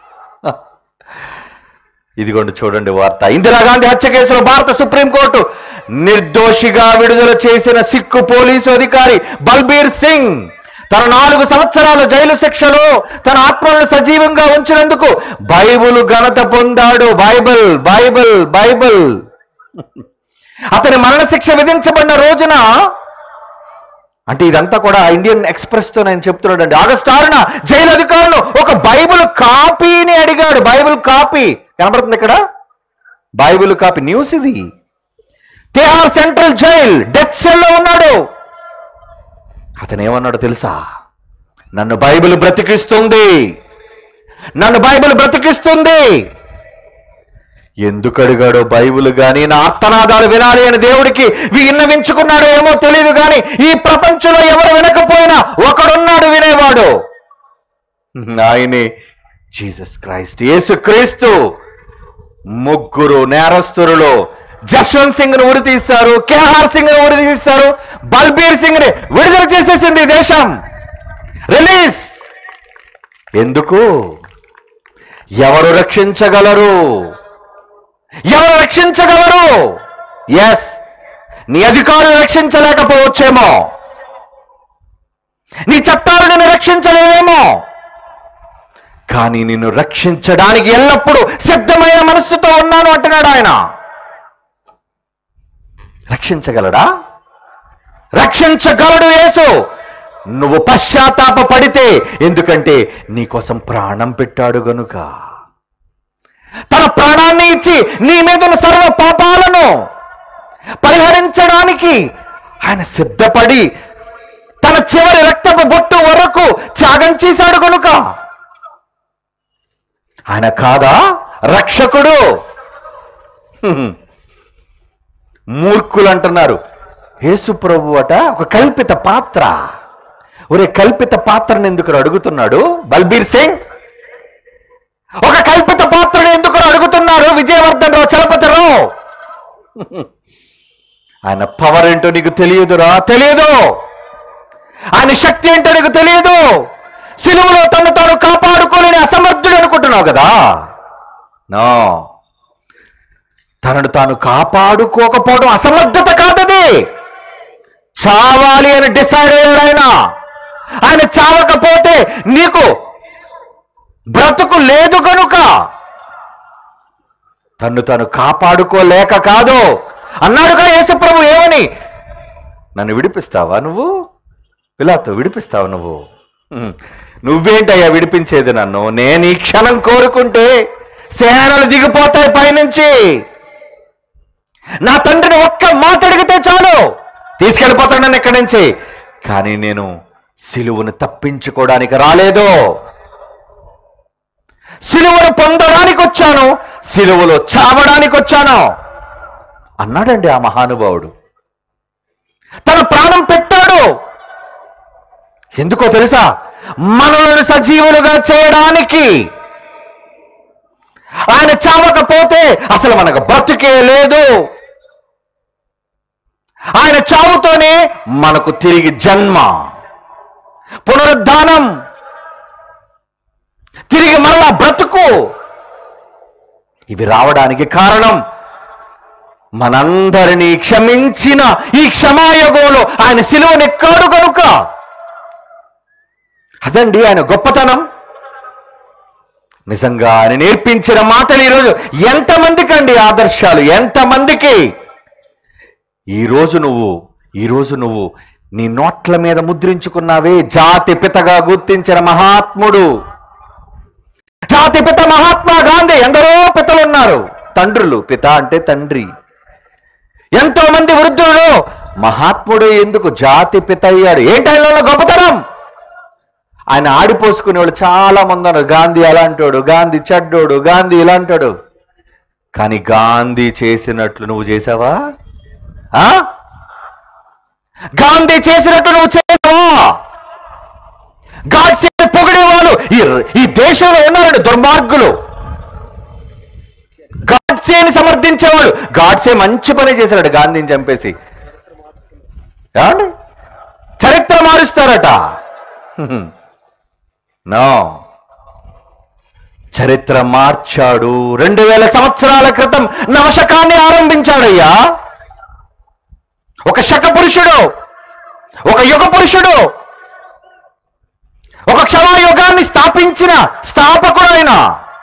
ఇదిగోండి చూడండి వార్త ఇందిరాగాంధీ హత్య కేసులో భారత సుప్రీంకోర్టు నిర్దోషిగా విడుదల చేసిన సిక్కు పోలీసు అధికారి బల్బీర్ సింగ్ తన నాలుగు సంవత్సరాల జైలు శిక్షలో తన ఆత్మలను సజీవంగా ఉంచినందుకు బైబిల్ ఘనత పొందాడు బైబిల్ బైబిల్ బైబిల్ అతని మరణశిక్ష విధించబడిన రోజున అంటే ఇదంతా కూడా ఇండియన్ ఎక్స్ప్రెస్ తో నేను చెప్తున్నాడండి ఆగస్టు ఆరున జైలు అధికారులు ఒక బైబిల్ కాపీని అడిగాడు బైబిల్ కాపీ కనబడుతుంది ఇక్కడ బైబిల్ కాపీ న్యూస్ ఇది తిహార్ సెంట్రల్ జైల్ డెత్ సెల్లో ఉన్నాడు అతను ఏమన్నాడు తెలుసా నన్ను బైబిల్ బ్రతికిస్తుంది నన్ను బైబిల్ బ్రతికిస్తుంది ఎందుకు అడిగాడో బైబిల్ గాని నా ఆర్తనాదాలు వినాలి అని దేవుడికి విన్నవించుకున్నాడో ఏమో తెలియదు కానీ ఈ ప్రపంచంలో ఎవరు వినకపోయినా ఒకడున్నాడు వినేవాడు ఆయనే జీసస్ క్రైస్ట్ యేసు క్రీస్తు ముగ్గురు నేరస్తురులో జశ్వంత్ సింగ్ ను ఉరి తీశారు కేహార్ సింగ్ ను ఉరి తీశారు బల్బీర్ సింగ్ ని విడుదల చేసేసింది ఈ దేశం రిలీజ్ ఎందుకు ఎవరు రక్షించగలరు ఎవరు రక్షించగలరు ఎస్ నీ అధికారులు రక్షించలేకపోవచ్చేమో నీ చట్టాలు నిన్ను రక్షించలేవేమో కానీ నిన్ను రక్షించడానికి ఎల్లప్పుడూ సిద్ధమైన మనస్సుతో ఉన్నాను అంటున్నాడు ఆయన రక్షించగలడా రక్షించగలడు యేసు నువ్వు పశ్చాత్తాప పడితే ఎందుకంటే నీకోసం ప్రాణం పెట్టాడు గనుక తన ప్రాణాన్ని ఇచ్చి నీ మీద ఉన్న సర్వ పాపాలను పరిహరించడానికి ఆయన సిద్ధపడి తన చివరి రక్తపు బొట్టు వరకు త్యాగం చేశాడు కనుక ఆయన కాదా రక్షకుడు హ్మ్. మూర్ఖులు అంటున్నారు యేసు ప్రభు అట ఒక కల్పిత పాత్ర ఒరే కల్పిత పాత్రను ఎందుకు అడుగుతున్నాడు బల్బీర్ సింగ్ ఒక కల్పిత పాత్రను ఎందుకు అడుగుతున్నారు విజయవర్ధన్ రావు చలపతిరావు ఆయన పవర్ ఏంటో నీకు తెలియదురా తెలియదు ఆయన శక్తి ఏంటో నీకు తెలియదు సిలువలో తను తాను కాపాడుకోలేని అసమర్థుడు అనుకుంటున్నావు కదా నో తనను తాను కాపాడుకోకపోవడం అసమర్థత కాదది చావాలి అని డిసైడ్ అయ్యాడు ఆయన ఆయన చావకపోతే నీకు బ్రతుకు లేదు కనుక తన్ను తాను కాపాడుకోలేక కాదు అన్నాడుగా యేసుప్రభు ఏమని నన్ను విడిపిస్తావా నువ్వు పిలాతో విడిపిస్తావా నువ్వు హ్మ్. నువ్వేంటయ్యా విడిపించేది నన్ను నేను ఈ క్షణం కోరుకుంటే సేనలు దిగిపోతాయి పైనుంచి నా తండ్రిని ఒక్క మాట అడిగితే చాలు తీసుకెళ్ళిపోతాడు నన్ను ఇక్కడి నుంచి కానీ నేను సిలువను తప్పించుకోవడానికి రాలేదు సిలువను పొందడానికి వచ్చాను సిలువలో చావడానికి వచ్చాను అన్నాడండి ఆ మహానుభావుడు తన ప్రాణం పెట్టాడు ఎందుకో తెలుసా మనలను సజీవులుగా చేయడానికి ఆయన చావకపోతే అసలు మనకు బ్రతుకే లేదు ఆయన చావుతోనే మనకు తిరిగి జన్మ పునరుద్ధానం తిరిగి మరలా బ్రతుకు ఇవి రావడానికి కారణం మనందరినీ క్షమించిన ఈ క్షమాయోగంలో ఆయన సిలువనెక్కాడు కనుక అదండి ఆయన గొప్పతనం నిజంగా ఆయన నేర్పించిన మాటలు ఈరోజు ఎంతమందికి అండి ఆదర్శాలు ఎంతమందికి ఈరోజు నువ్వు ఈరోజు నువ్వు నీ నోట్ల మీద ముద్రించుకున్నావే జాతి పితగా గుర్తించిన మహాత్ముడు జాతి పిత మహాత్మా గాంధీ ఎందరో పితలు ఉన్నారు తండ్రులు పిత అంటే తండ్రి ఎంతో మంది వృద్ధులు మహాత్ముడు ఎందుకు జాతి పిత అయ్యాడు ఏంటి ఆయనలో ఉన్న గొప్పతనం ఆయన ఆడిపోసుకునే వాళ్ళు చాలా మంది ఉన్నారు గాంధీ అలాంటోడు గాంధీ చెడ్డోడు గాంధీ ఇలాంటాడు కానీ గాంధీ చేసినట్లు నువ్వు చేసావా ఆ? గాంధీ చేసినట్టు నువ్వు చేసావా గాడ్సే పొగిడే వాళ్ళు ఈ ఈ దేశంలో ఉన్నారండి దుర్మార్గులు గాడ్సేని సమర్థించేవాడు గాడ్సే మంచి పని చేశాడు గాంధీని చంపేసి ఏమండి చరిత్ర మారుస్తారట నో చరిత్ర మార్చాడు రెండు వేల సంవత్సరాల క్రితం నవశకాన్ని ఆరంభించాడయ్యా ఒక శక పురుషుడు ఒక యుగ పురుషుడు ఒక క్షమాయుగాన్ని స్థాపించిన స్థాపకుడు ఆయన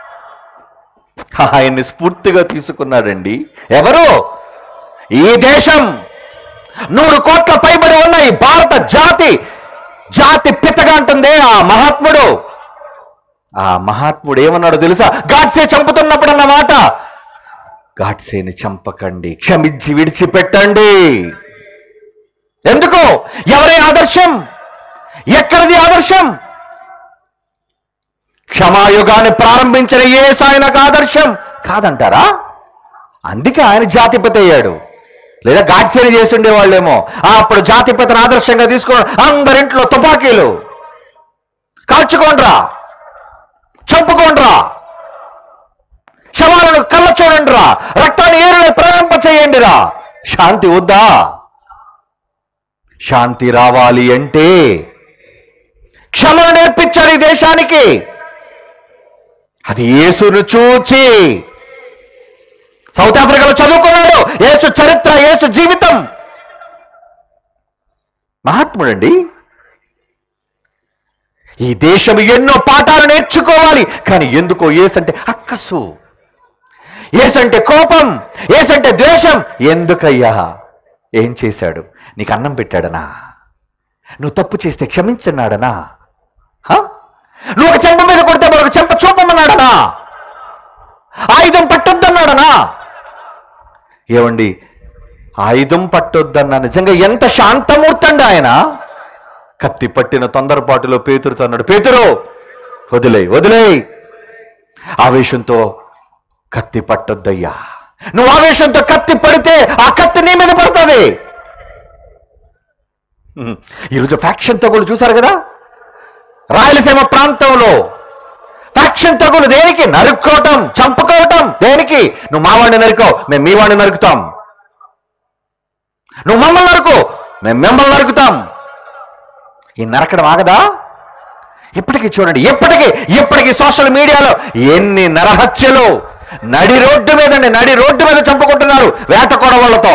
ఆయన్ని స్ఫూర్తిగా తీసుకున్నాడండి ఎవరు ఈ దేశం నూరు కోట్ల పైబడి ఉన్న ఈ భారత జాతి జాతి పితగా అంటుంది ఆ మహాత్ముడు ఆ మహాత్ముడు ఏమన్నాడో తెలుసా గాడ్సే చంపుతున్నప్పుడు అన్నమాట గాడ్సేని చంపకండి క్షమించి విడిచిపెట్టండి ఎందుకు ఎవరి ఆదర్శం ఎక్కడిది ఆదర్శం క్షమాయుగాన్ని ప్రారంభించిన ఏ సాయనకు ఆదర్శం కాదంటారా అందుకే ఆయన జాతిపతి అయ్యాడు లేదా గాడ్సేని చేసి ఉండేవాళ్ళేమో ఆ అప్పుడు జాతిపతిని ఆదర్శంగా తీసుకోవడం అందరింట్లో తుపాకీలు కాల్చుకోండ్రా చంపుకోండ్రా శవాలను కళ్ళ చూడండిరా రక్తాన్ని ఏరులై ప్రయాణింప చేయండిరా శాంతి వద్దా శాంతి రావాలి అంటే క్షమను నేర్పించారు ఈ దేశానికి అది యేసును చూచి సౌత్ ఆఫ్రికాలో చదువుకున్నాడు యేసు చరిత్ర యేసు జీవితం మహాత్ముడండి ఈ దేశం ఎన్నో పాఠాలు నేర్చుకోవాలి కానీ ఎందుకో ఏసంటే అక్కసు ఏసంటే కోపం ఏసంటే ద్వేషం ఎందుకయ్యా ఏం చేశాడు నీకు అన్నం పెట్టాడనా నువ్వు తప్పు చేస్తే క్షమించన్నాడనా హ? నువ్వు ఒక చెంప మీద కొడితే మరొక చెంప చూపమన్నాడనా ఆయుధం పట్టొద్దన్నాడనా ఏమండి ఆయుధం పట్టొద్దన్న నిజంగా ఎంత శాంతమూర్తి అండి ఆయన కత్తి పట్టిన తొందరపాటులో పేతురుతో అన్నాడు పేతురు వదిలే వదిలే ఆవేశంతో కత్తి పట్టొద్దయ్యా నువ్వు ఆవేశంతో కత్తి పడితే ఆ కత్తి నీ మీద పడుతుంది హ్మ్. ఈరోజు ఫ్యాక్షన్ తగులు చూశారు కదా రాయలసీమ ప్రాంతంలో ఫ్యాక్షన్ తగులు దేనికి నరుక్కోవటం చంపుకోవటం దేనికి నువ్వు మా వాడిని నరుకో మేము మీ వాడిని నరుకుతాం నువ్వు మమ్మల్ని నరుకు మేము మిమ్మల్ని నరుకుతాం ఈ నరకడం ఆగదా ఇప్పటికీ చూడండి ఎప్పటికీ ఇప్పటికీ సోషల్ మీడియాలో ఎన్ని నరహత్యలు నడి రోడ్డు మీదండి నడి రోడ్డు మీద చంపుకుంటున్నారు వేట కొడవళ్లతో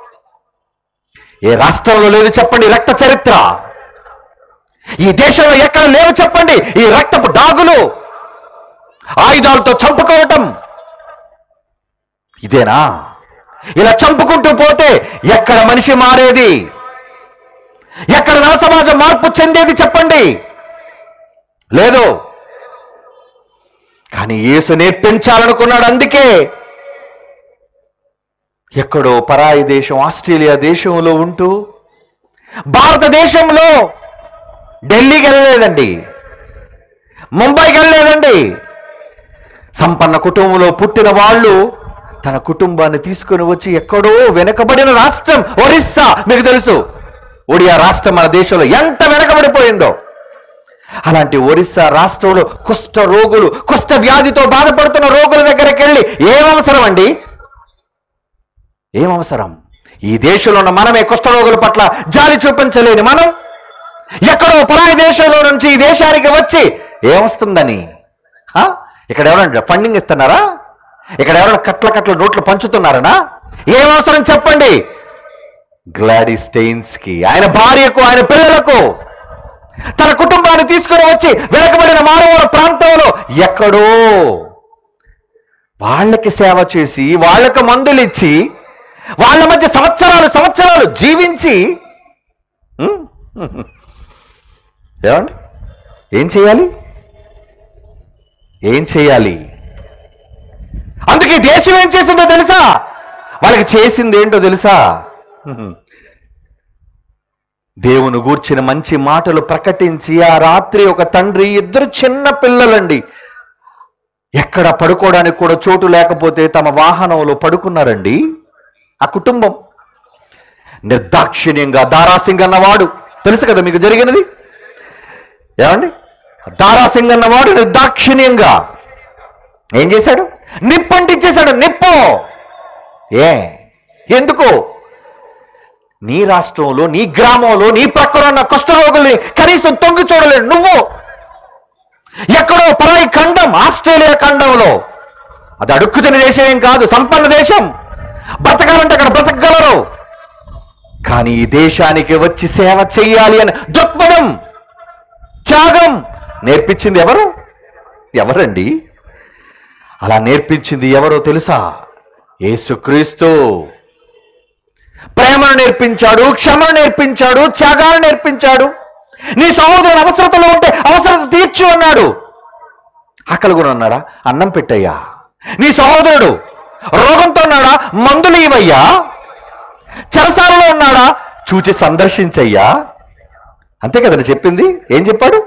ఏ రాష్ట్రంలో లేదు చెప్పండి రక్త చరిత్ర ఈ దేశంలో ఎక్కడ లేవు చెప్పండి ఈ రక్తపు డాగులు ఆయుధాలతో చంపుకోవటం ఇదేనా ఇలా చంపుకుంటూ పోతే ఎక్కడ మనిషి మారేది ఎక్కడ నవ సమాజం మార్పు చెందేది చెప్పండి లేదు కానీ యేసు నేర్పించాలనుకున్నాడు అందుకే ఎక్కడో పరాయి దేశం ఆస్ట్రేలియా దేశంలో ఉంటూ భారతదేశంలో ఢిల్లీకి వెళ్ళలేదండి ముంబైకి వెళ్ళలేదండి సంపన్న కుటుంబంలో పుట్టిన వాళ్ళు తన కుటుంబాన్ని తీసుకొని వచ్చి ఎక్కడో వెనకబడిన రాష్ట్రం ఒరిస్సా మీకు తెలుసు ఒడియా రాష్ట్రం మన దేశంలో ఎంత వెనకబడిపోయిందో అలాంటి ఒరిస్సా రాష్ట్రంలో కుష్ఠ రోగులు కుష్ఠ వ్యాధితో బాధపడుతున్న రోగుల దగ్గరికి వెళ్ళి ఏం అవసరం అండి ఏం అవసరం ఈ దేశంలో ఉన్న మనమే కుష్ఠరోగుల పట్ల జాలి చూపించలేని మనం ఎక్కడో పరాయి దేశంలో నుంచి ఈ దేశానికి వచ్చి ఏమొస్తుందని హా? ఇక్కడ ఎవరైనా ఫండింగ్ ఇస్తున్నారా ఇక్కడ ఎవరైనా కట్ల కట్ల నోట్లు పంచుతున్నారనా ఏం అవసరం చెప్పండి గ్లాడీ స్టెయిన్స్ కి ఆయన భార్యకు ఆయన పిల్లలకు తన కుటుంబాన్ని తీసుకుని వచ్చి వెనకబడిన మానవుల ప్రాంతంలో ఎక్కడో వాళ్ళకి సేవ చేసి వాళ్ళకి మందులు ఇచ్చి వాళ్ళ మధ్య సంవత్సరాలు సంవత్సరాలు జీవించి ఉమ్, ఏమండి ఏం చేయాలి ఏం చేయాలి అందుకే దేశం ఏం చేసిందో తెలుసా వాళ్ళకి చేసింది ఏంటో తెలుసా దేవుని గూర్చిన మంచి మాటలు ప్రకటించి ఆ రాత్రి ఒక తండ్రి ఇద్దరు చిన్న పిల్లలండి ఎక్కడ పడుకోవడానికి కూడా చోటు లేకపోతే తమ వాహనంలో పడుకున్నారండి ఆ కుటుంబం నిర్దాక్షిణ్యంగా దారాసింగ్ అన్నవాడు తెలుసు కదా మీకు జరిగినది ఏమండి దారాసింగ్ అన్నవాడు నిర్దాక్షిణ్యంగా ఏం చేశాడు నిప్పు అంటించేశాడు నిప్పు ఏ ఎందుకు నీ రాష్ట్రంలో నీ గ్రామంలో నీ ప్రక్కన ఉన్న కుష్ఠరోగుల్ని కనీసం తొంగి చూడలేడు నువ్వు ఎక్కడో పరాయి ఖండం ఆస్ట్రేలియా ఖండంలో అది అడుక్కు తినే దేశం ఏం కాదు సంపన్న దేశం బ్రతకాలంటే అక్కడ బ్రతకగలరు కానీ ఈ దేశానికి వచ్చి సేవ చెయ్యాలి అని దృక్పథం త్యాగం నేర్పించింది ఎవరు ఎవరండి అలా నేర్పించింది ఎవరో తెలుసా యేసుక్రీస్తు ప్రేమను నేర్పించాడు క్షమను నేర్పించాడు త్యాగాన్ని నేర్పించాడు నీ సహోదరుని అవసరతలో ఉంటే అవసరత తీర్చు అన్నాడు ఆకలి కూడా ఉన్నాడా అన్నం పెట్టయ్యా నీ సహోదరుడు రోగంతో ఉన్నాడా మందులు ఇవయ్యా చెరసాలలో ఉన్నాడా చూచి సందర్శించయ్యా అంతే కదండి చెప్పింది ఏం చెప్పాడు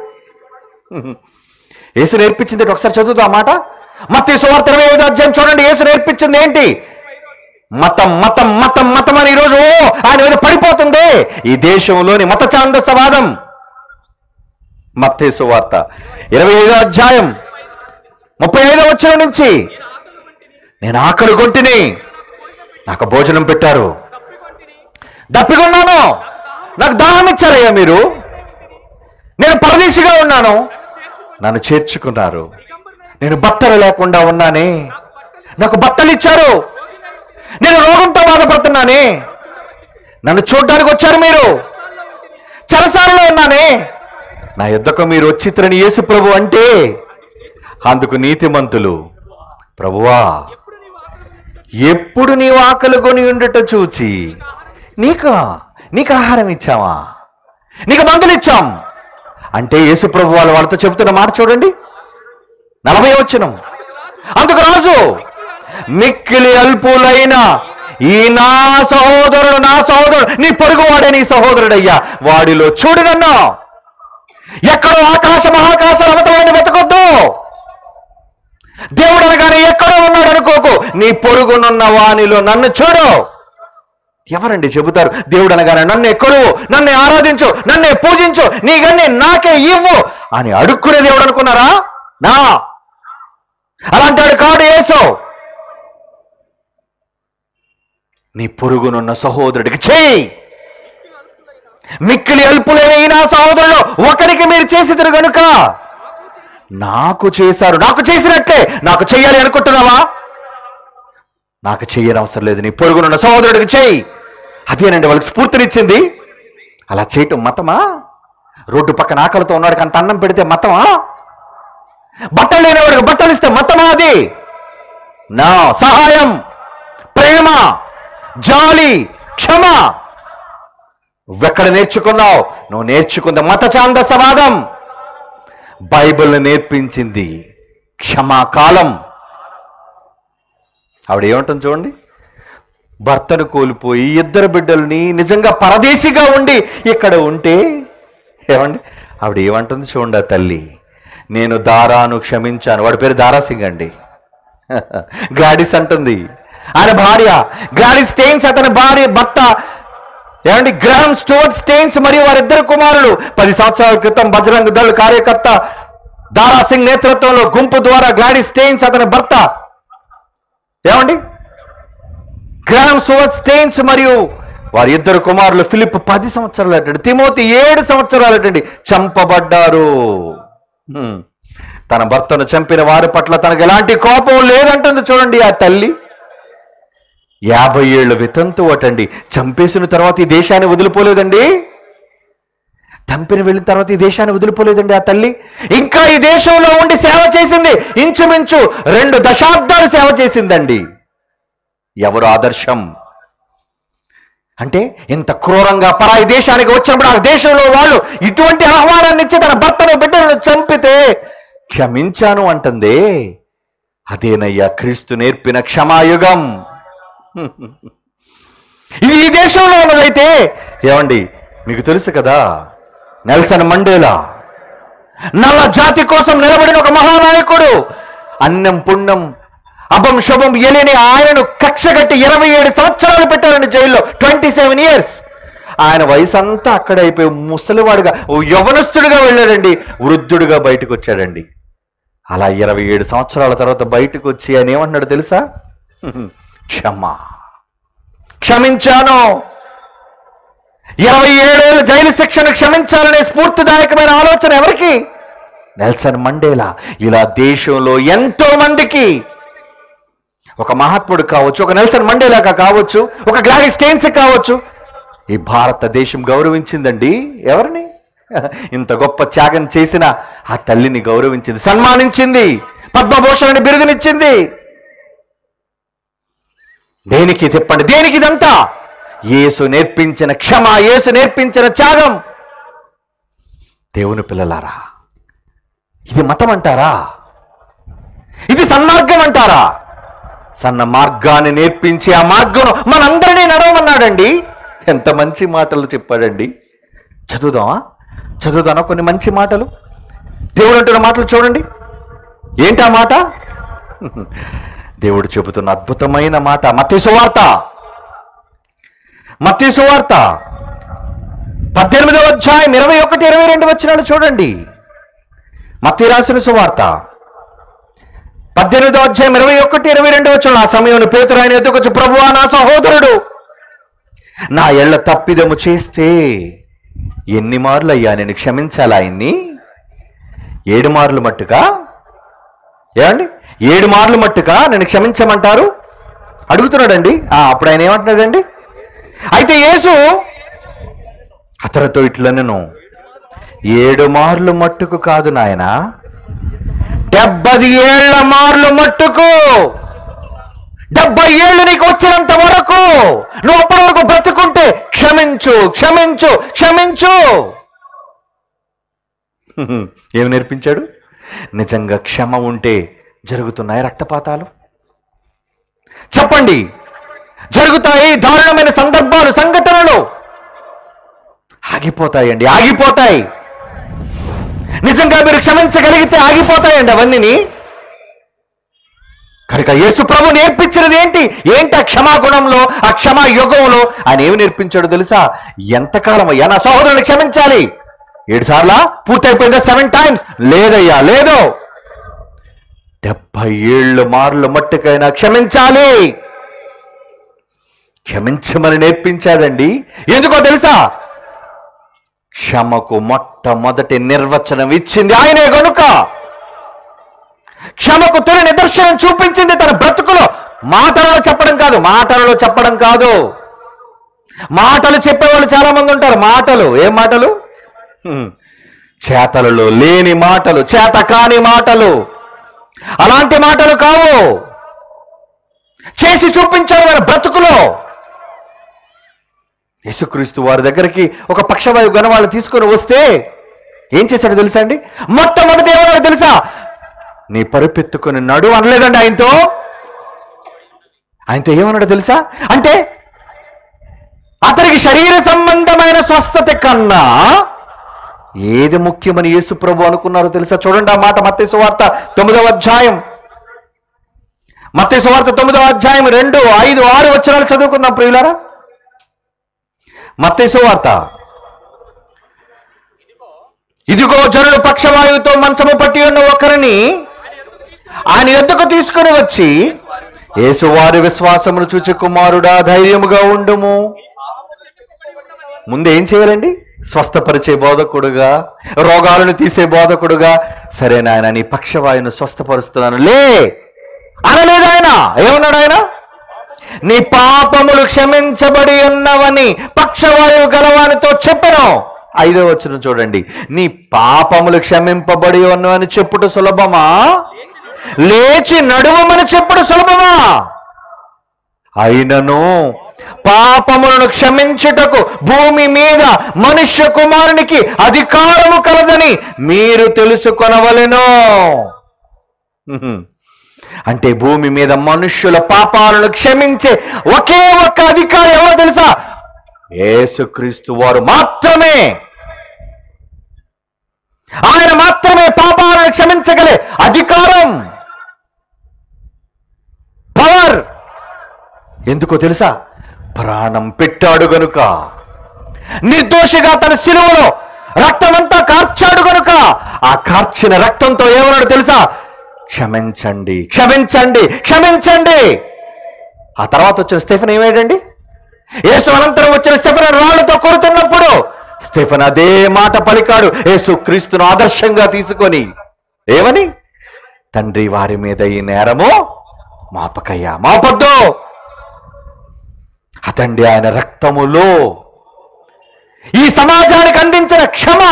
యేసు నేర్పించింది ఏంటి? ఒకసారి చదువుతా ఆ మాట మత్తి సువార్త ఇరవై ఐదో అధ్యాయం చూడండి యేసు నేర్పించింది ఏంటి మతం మతం మతం మతం అని ఈరోజు ఓ ఆయన మీద పడిపోతుంది ఈ దేశంలోని మత ఛాందసవాదం మత్తే సువార్త ఇరవై ఐదో అధ్యాయం ముప్పై ఐదో వచ్చిన నుంచి నేను ఆకలి కొంటిని నాకు భోజనం పెట్టారు దప్పికొన్నాను నాకు దాహం ఇచ్చారయ్యా మీరు నేను పరదేశిగా ఉన్నాను నన్ను చేర్చుకున్నారు నేను బట్టలు లేకుండా ఉన్నానే నాకు బట్టలు ఇచ్చారు నేను రోగంతో బాధపడుతున్నానే నన్ను చూడ్డానికి వచ్చారు మీరు చెరసాలలో ఉన్నానే నా యుద్ధకు మీరు వచ్చిత్రని యేసు ప్రభు అంటే అందుకు నీతిమంతులు ప్రభువా ఎప్పుడు నీవు ఆకలి కొని ఉండుట చూచి నీకు నీకు ఆహారం ఇచ్చావా నీకు మందులు ఇచ్చాం అంటే యేసు ప్రభు వాళ్ళు వాళ్ళతో చెబుతున్న మాట చూడండి నలభై వచ్చినం అందుకు రాజు మిక్కిలి అల్పులైన ఈ నా సహోదరుడు నా సహోదరుడు నీ పొరుగువాడే నీ సహోదరుడయ్యా వాడిలో చూడు నన్ను ఎక్కడో ఆకాశ మహాకాశ అవతలైన వెతకొద్దు దేవుడు అనగానే ఎక్కడో ఉన్నాడు అనుకోకు నీ పొరుగునున్న వానిలో నన్ను చూడు ఎవరండి చెబుతారు దేవుడు అనగానే నన్నే కొలువు నన్నే ఆరాధించు నన్నే పూజించు నీ గన్నే నాకే ఇవ్వు అని అడుక్కునే దేవుడు అనుకున్నారా నా అలాంటాడు కాడు యేసు నీ పొరుగునున్న సహోదరుడికి చేయి మిక్కిలి అల్పులైన ఈ నా సహోదరులు ఒకరికి మీరు చేసిద్దరు గనుక నాకు చేశారు నాకు చేసినట్లే నాకు చెయ్యాలి అనుకుంటున్నావా నాకు చెయ్యని అవసరం లేదు నీ పొరుగునున్న సహోదరుడికి చెయ్యి అదేనండి వాళ్ళకి స్ఫూర్తినిచ్చింది అలా చేయటం మతమా రోడ్డు పక్కన ఆకలితో ఉన్నాడు అంత అన్నం పెడితే మతమా బట్టలు లేనివాడికి బట్టలు ఇస్తే మతమా అది నా సహాయం ప్రేమ జాలి క్షమ నువ్వెక్కడ నేర్చుకున్నావు నువ్వు నేర్చుకుంది మత ఛాందసవాదం బైబిల్ నేర్పించింది క్షమాకాలం ఆవిడ ఏమంటుంది చూడండి భర్తను కోల్పోయి ఇద్దరు బిడ్డల్ని నిజంగా పరదేశిగా ఉండి ఇక్కడ ఉంటే ఏమండి ఆవిడ ఏమంటుంది చూడండి ఆ తల్లి నేను దారాను క్షమించాను వాడి పేరు దారాసింగ్ అండి గ్లాడిస్ అంటుంది ఆయన భార్య గ్లాడిస్ స్టెయిన్స్ అతని భార్య భర్త ఏమండి గ్రహం స్టోర్ట్ స్టెయిన్స్ మరియు వారిద్దరు కుమారులు పది సంవత్సరాల క్రితం బజరంగ దళ కార్యకర్త దారాసింగ్ నేతృత్వంలో గుంపు ద్వారా గ్లాడిస్ స్టెయిన్స్ అతని భర్త ఏమండి గ్రహం సువత్ స్టెయిన్స్ మరియు వారి ఇద్దరు కుమారులు ఫిలిప్ పది సంవత్సరాలు అటండి తిమోతి ఏడు సంవత్సరాలు అటండి చంపబడ్డారు హ్మ్. తన భర్తను చంపిన వారి పట్ల తనకు ఎలాంటి కోపం లేదంటుంది చూడండి ఆ తల్లి యాభై ఏళ్ళు వితంతు అటండి చంపేసిన తర్వాత ఈ దేశాన్ని వదిలిపోలేదండి చంపిన వెళ్ళిన తర్వాత ఈ దేశాన్ని వదిలిపోలేదండి ఆ తల్లి ఇంకా ఈ దేశంలో ఉండి సేవ చేసింది ఇంచుమించు రెండు దశాబ్దాలు సేవ చేసిందండి ఎవరు ఆదర్శం అంటే ఇంత క్రూరంగా పరాయి దేశానికి వచ్చినప్పుడు ఆ దేశంలో వాళ్ళు ఇటువంటి ఆహ్వానాన్ని ఇచ్చి తన భర్తను బిడ్డలను చంపితే క్షమించాను అంటుందే అదేనయ్యా క్రీస్తు నేర్పిన క్షమాయుగం ఇది ఈ దేశంలో ఉన్నదైతే ఏమండి మీకు తెలుసు కదా నెల్సన్ మండేలా నల్ల జాతి కోసం నిలబడిన ఒక మహానాయకుడు అన్నం పుణ్యం అభం శుభం ఎలిని ఆయనను కక్షగట్టి ఇరవై ఏడు సంవత్సరాలు పెట్టారండి జైల్లో ట్వంటీ సెవెన్ ఇయర్స్ ఆయన వయసు అంతా అక్కడ అయిపోయి ముసలివాడుగా ఓ యవనస్తుడిగా వెళ్ళాడండి వృద్ధుడిగా బయటకు వచ్చాడండి అలా ఇరవై ఏడు సంవత్సరాల తర్వాత బయటకు వచ్చి ఆయన ఏమంటున్నాడు తెలుసా క్షమ క్షమించాను ఇరవై ఏడేళ్ళు జైలు శిక్షను క్షమించాలనే స్ఫూర్తిదాయకమైన ఆలోచన ఎవరికి నెల్సన్ మండేలా ఇలా దేశంలో ఎంతో మందికి ఒక మహాత్ముడు కావచ్చు ఒక నెల్సన్ మండేలాగా కావచ్చు ఒక గ్లాడీ స్టేన్స్ కావచ్చు ఈ భారతదేశం గౌరవించిందండి ఎవరిని ఇంత గొప్ప త్యాగం చేసిన ఆ తల్లిని గౌరవించింది సన్మానించింది పద్మభూషణుని బిరుదునిచ్చింది దేనికి చెప్పండి దేనికి ఇదంతా యేసు నేర్పించిన క్షమ యేసు నేర్పించిన త్యాగం దేవుని పిల్లలారా ఇది మతం అంటారా ఇది సన్మార్గం అంటారా సన్న మార్గాన్ని నేర్పించి ఆ మార్గం మనందరినీ నడవమన్నాడండి ఎంత మంచి మాటలు చెప్పాడండి చదువుదామా చదువుదామా కొన్ని మంచి మాటలు దేవుడు అంటున్న మాటలు చూడండి ఏంటి ఆ మాట దేవుడు చెబుతున్న అద్భుతమైన మాట మత్తి సువార్త మత్తి సువార్త పద్దెనిమిదవ అధ్యాయం ఇరవై ఒకటి ఇరవై రెండు వచ్చినాడు చూడండి మత్తి రాసిన సువార్త పద్దెనిమిదో అధ్యాయం ఇరవై ఒకటి ఇరవై రెండు వచ్చిన ఆ సమయంలో పేతురు ఆయన ఎదుకు వచ్చి ప్రభువా నా సహోదరుడు నా ఎళ్ళ తప్పిదము చేస్తే ఎన్ని మార్లు అయ్యా నేను క్షమించాలా ఆయన్ని ఏడు మార్లు మట్టుగా ఏమండి ఏడు మార్లు మట్టుగా నేను క్షమించమంటారు అడుగుతున్నాడండి ఆ, అప్పుడు ఆయన ఏమంటున్నాడండి అయితే యేసు అతనితో ఇట్లా నేను ఏడు మార్లు మట్టుకు కాదు నాయనా డెబ్బది ఏళ్ల మార్లు మట్టుకు డెబ్బై ఏళ్ళు నీకు వచ్చినంత వరకు నువ్వు అప్పటి వరకు బ్రతుకుంటే క్షమించు క్షమించు క్షమించు ఏమి నేర్పించాడు నిజంగా క్షమ ఉంటే జరుగుతున్నాయి రక్తపాతాలు చెప్పండి జరుగుతాయి దారుణమైన సందర్భాలు సంఘటనలు ఆగిపోతాయండి ఆగిపోతాయి నిజంగా మీరు క్షమించగలిగితే ఆగిపోతాయండి అవన్నీ కనుక యేసు ప్రభు నేర్పించినది ఏంటి ఏంటి ఆ క్షమాగుణంలో ఆ క్షమా యుగంలో ఆయన ఏమి నేర్పించాడు తెలుసా ఎంతకాలం అయ్యా నా సహోదరుని క్షమించాలి ఏడు సార్లా పూర్తయిపోయిందా సెవెన్ టైమ్స్ లేదయ్యా లేదు డెబ్బై ఏళ్ళు మార్లు మట్టుకైనా క్షమించాలి క్షమించమని నేర్పించాడండి ఎందుకో తెలుసా క్షమకు మొట్టమొదటి నిర్వచనం ఇచ్చింది ఆయనే గనుక క్షమకు తొలి నిదర్శనం చూపించింది తన బ్రతుకులో మాటలలో చెప్పడం కాదు మాటలలో చెప్పడం కాదు మాటలు చెప్పేవాళ్ళు చాలా మంది ఉంటారు మాటలు ఏం మాటలు హ్మ్. చేతలలో లేని మాటలు చేత కాని మాటలు అలాంటి మాటలు కావు చేసి చూపించారు మన బ్రతుకులో యేసుక్రీస్తు వారి దగ్గరికి ఒక పక్షవాయు గణవాళ్ళు తీసుకొని వస్తే ఏం చేశాడో తెలుసా అండి మొట్టమొదటి ఏమన్నాడు తెలుసా నీ పరుపెత్తుకొని నడు అనలేదండి ఆయనతో ఆయనతో ఏమన్నాడు తెలుసా అంటే అతనికి శరీర సంబంధమైన స్వస్థత కన్నా ఏది ముఖ్యమని యేసు ప్రభు అనుకున్నారో తెలుసా చూడండి ఆ మాట మత్తయి సువార్త తొమ్మిదవ అధ్యాయం మత్తయి సువార్త తొమ్మిదవ అధ్యాయం రెండు ఐదు ఆరు వచనాలు చదువుకుందాం ప్రియులారా మత్తయి సువార్త ఇదిగో జనులు పక్షవాయువుతో మంచము పట్టి ఉన్న ఒకరిని ఆయన ఎద్దుకు తీసుకుని వచ్చి యేసువారి విశ్వాసమును చూచి కుమారుడా ధైర్యముగా ఉండుము ముందు ఏం చేయాలండి స్వస్థపరిచే బోధకుడుగా రోగాలను తీసే బోధకుడుగా సరే నాయన నీ పక్షవాయువును స్వస్థపరుస్తున్నాను లే అనలేదు ఆయన ఏమన్నాడు ఆయన నీ పాపములు క్షమించబడి ఉన్నవని పక్షవాయువు గలవానితో చెప్పను ఐదో వచ్చిన చూడండి నీ పాపములు క్షమింపబడి ఉన్నవని చెప్పుట సులభమా లేచి నడువమని చెప్పుడు సులభమా అయినను పాపములను క్షమించుటకు భూమి మీద మనుష్య కుమారునికి అధికారము కలదని మీరు తెలుసుకొనవలెను హ్మ్. అంటే భూమి మీద మనుష్యుల పాపాలను క్షమించే ఒకే ఒక్క అధికారం ఎవరో తెలుసా యేసుక్రీస్తు వారు మాత్రమే ఆయన మాత్రమే పాపాలను క్షమించగలే అధికారం పవర్ ఎందుకో తెలుసా ప్రాణం పెట్టాడు గనుక నిర్దోషిగా తన శిలువలో రక్తమంతా కార్చాడు గనుక ఆ కార్చిన రక్తంతో ఏమన్నాడు తెలుసా క్షమించండి క్షమించండి క్షమించండి ఆ తర్వాత వచ్చిన స్టెఫెన్ ఏమేడండి యేసు అనంతరం వచ్చిన స్టెఫెన్ రాళ్లతో కొడుతున్నప్పుడు స్టెఫెన్ అదే మాట పలికాడు యేసు క్రీస్తును ఆదర్శంగా తీసుకొని ఏమని తండ్రి వారి మీద ఈ నేరము మాపకయ్యా మాపద్దు అతండి ఆయన రక్తములో ఈ సమాజానికి అందించిన క్షమ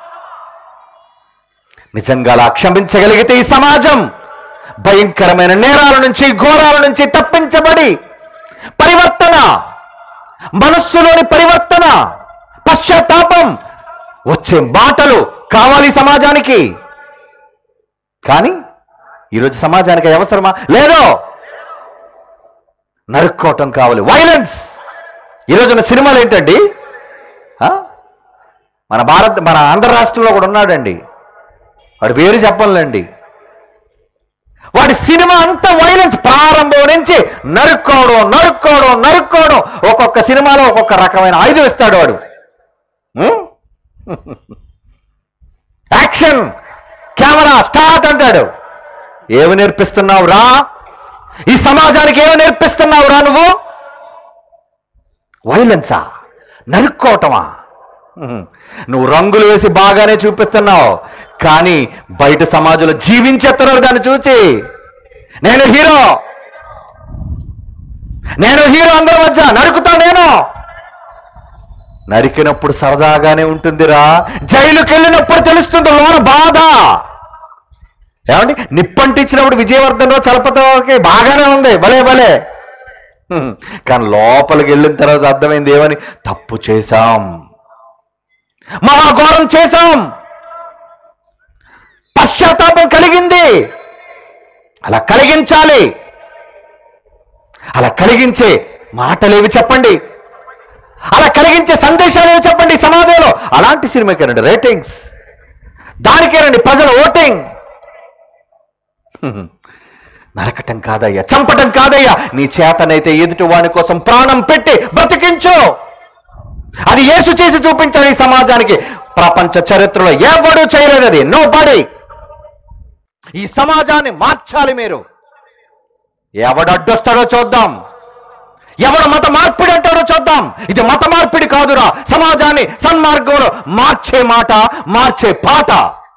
నిజంగా అలా క్షమించగలిగితే ఈ సమాజం భయంకరమైన నేరాల నుంచి ఘోరాల నుంచి తప్పించబడి పరివర్తన మనస్సులోని పరివర్తన పశ్చాత్తాపం వచ్చే మాటలు కావాలి ఈ సమాజానికి కానీ ఈరోజు సమాజానికి అది అవసరమా లేదో నరుక్కోవటం కావాలి వైలెన్స్ ఈరోజున సినిమాలు ఏంటండి ఆ? మన భారత్ మన ఆంధ్ర రాష్ట్రంలో కూడా ఉన్నాడండి వాడి పేరు చెప్పనులేండి వాడి సినిమా అంత వైలెన్స్ ప్రారంభం నుంచి నరుక్కోవడం నరుక్కోవడం నరుక్కోవడం ఒక్కొక్క సినిమాలో ఒక్కొక్క రకమైన ఆయుధం ఇస్తాడు వాడు ఉం? యాక్షన్ కెమెరా స్టార్ట్ అంటాడు ఏమి నేర్పిస్తున్నావు రా ఈ సమాజానికి ఏమి నేర్పిస్తున్నావు రా నువ్వు వైలెన్సా నరుక్కోవటమా ఉహుం. నువ్వు రంగులు వేసి బాగానే చూపిస్తున్నావు కానీ బయట సమాజంలో జీవించేస్తున్నారు దాన్ని చూసి నేను హీరో నేను హీరో అందరి మధ్య నరుకుతా నేను నరికినప్పుడు సరదాగానే ఉంటుందిరా జైలుకి వెళ్ళినప్పుడు తెలుస్తుంది లోన బాధ ఏమండి నిప్పంటించినప్పుడు విజయవర్ధన్ రావు చలపతికి బాగానే ఉంది భలే భలే హ్మ్. కానీ లోపలికి వెళ్ళిన తర్వాత అర్థమైంది ఏమని తప్పు చేశాం మహాఘోరం చేశాం పశ్చాత్తాపం కలిగింది అలా కలిగించాలి అలా కలిగించే మాటలేవి చెప్పండి అలా కలిగించే సందేశాలు ఏవి చెప్పండి ఈ సమాజంలో అలాంటి సినిమాకేనండి రేటింగ్స్ దానికేనండి ప్రజల ఓటింగ్ హ్మ్. నరకటం కాదయ్యా చంపటం కాదయ్యా నీ చేతనైతే ఎదుటి వాని కోసం ప్రాణం పెట్టి బ్రతికించు అది యేసు చేసి చూపించాడు ఈ సమాజానికి ప్రపంచ చరిత్రలో ఎవడు చేయలేదు అది నో బడీ ఈ సమాజాన్ని మార్చాలి మీరు ఎవడు అడ్డొస్తాడో చూద్దాం ఎవడు మత మార్పిడి అంటాడో చూద్దాం ఇది మత మార్పిడి కాదురా సమాజాన్ని సన్మార్గంలో మార్చే మాట మార్చే పాట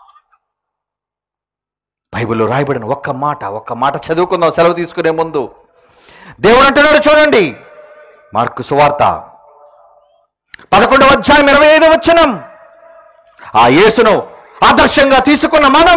బైబిల్లో రాయబడిన ఒక్క మాట ఒక్క మాట చదువుకుందాం సెలవు తీసుకునే ముందు దేవుడు అంటున్నాడు చూడండి మార్కు సువార్త పదకొండవ అధ్యాయం ఇరవై ఐదు వచ్చినం ఆ యేసును ఆదర్శంగా తీసుకున్న మనం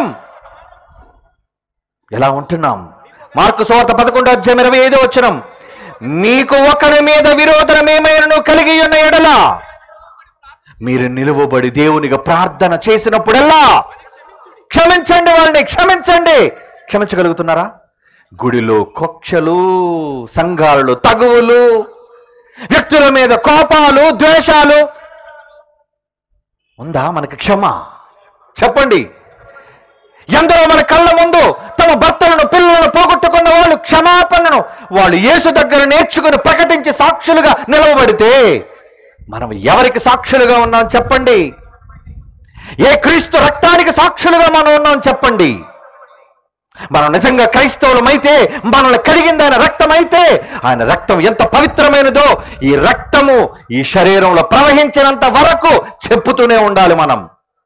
ఎలా ఉంటున్నాం మార్కు సువార్త పదకొండో అధ్యాయం ఇరవై ఐదో వచ్చినం మీకు ఒకరి మీద విరోధనం ఏమైనా కలిగి ఉన్న ఎడల మీరు నిలువబడి దేవునిగా ప్రార్థన చేసినప్పుడల్లా క్షమించండి వాళ్ళని క్షమించండి క్షమించగలుగుతున్నారా గుడిలో కక్షలు సంఘాలలో తగువులు వ్యక్తుల మీద కోపాలు ద్వేషాలు ఉందా మనకి క్షమ చెప్పండి ఎందరో మన కళ్ళ ముందు తమ భర్తలను పిల్లలను పోగొట్టుకున్న వాళ్ళు క్షమాపణను వాళ్ళు యేసు దగ్గర నేర్చుకుని ప్రకటించి సాక్షులుగా నిలవబడితే మనం ఎవరికి సాక్షులుగా ఉన్నాం చెప్పండి ఏ క్రీస్తు రక్తానికి సాక్షులుగా మనం ఉన్నాం చెప్పండి మనం నిజంగా క్రైస్తవులమైతే మనల్ని కడిగింది ఆయన రక్తం అయితే ఆయన రక్తం ఎంత పవిత్రమైనదో ఈ రక్తము ఈ శరీరంలో ప్రవహించినంత వరకు చెప్పుతూనే ఉండాలి మనం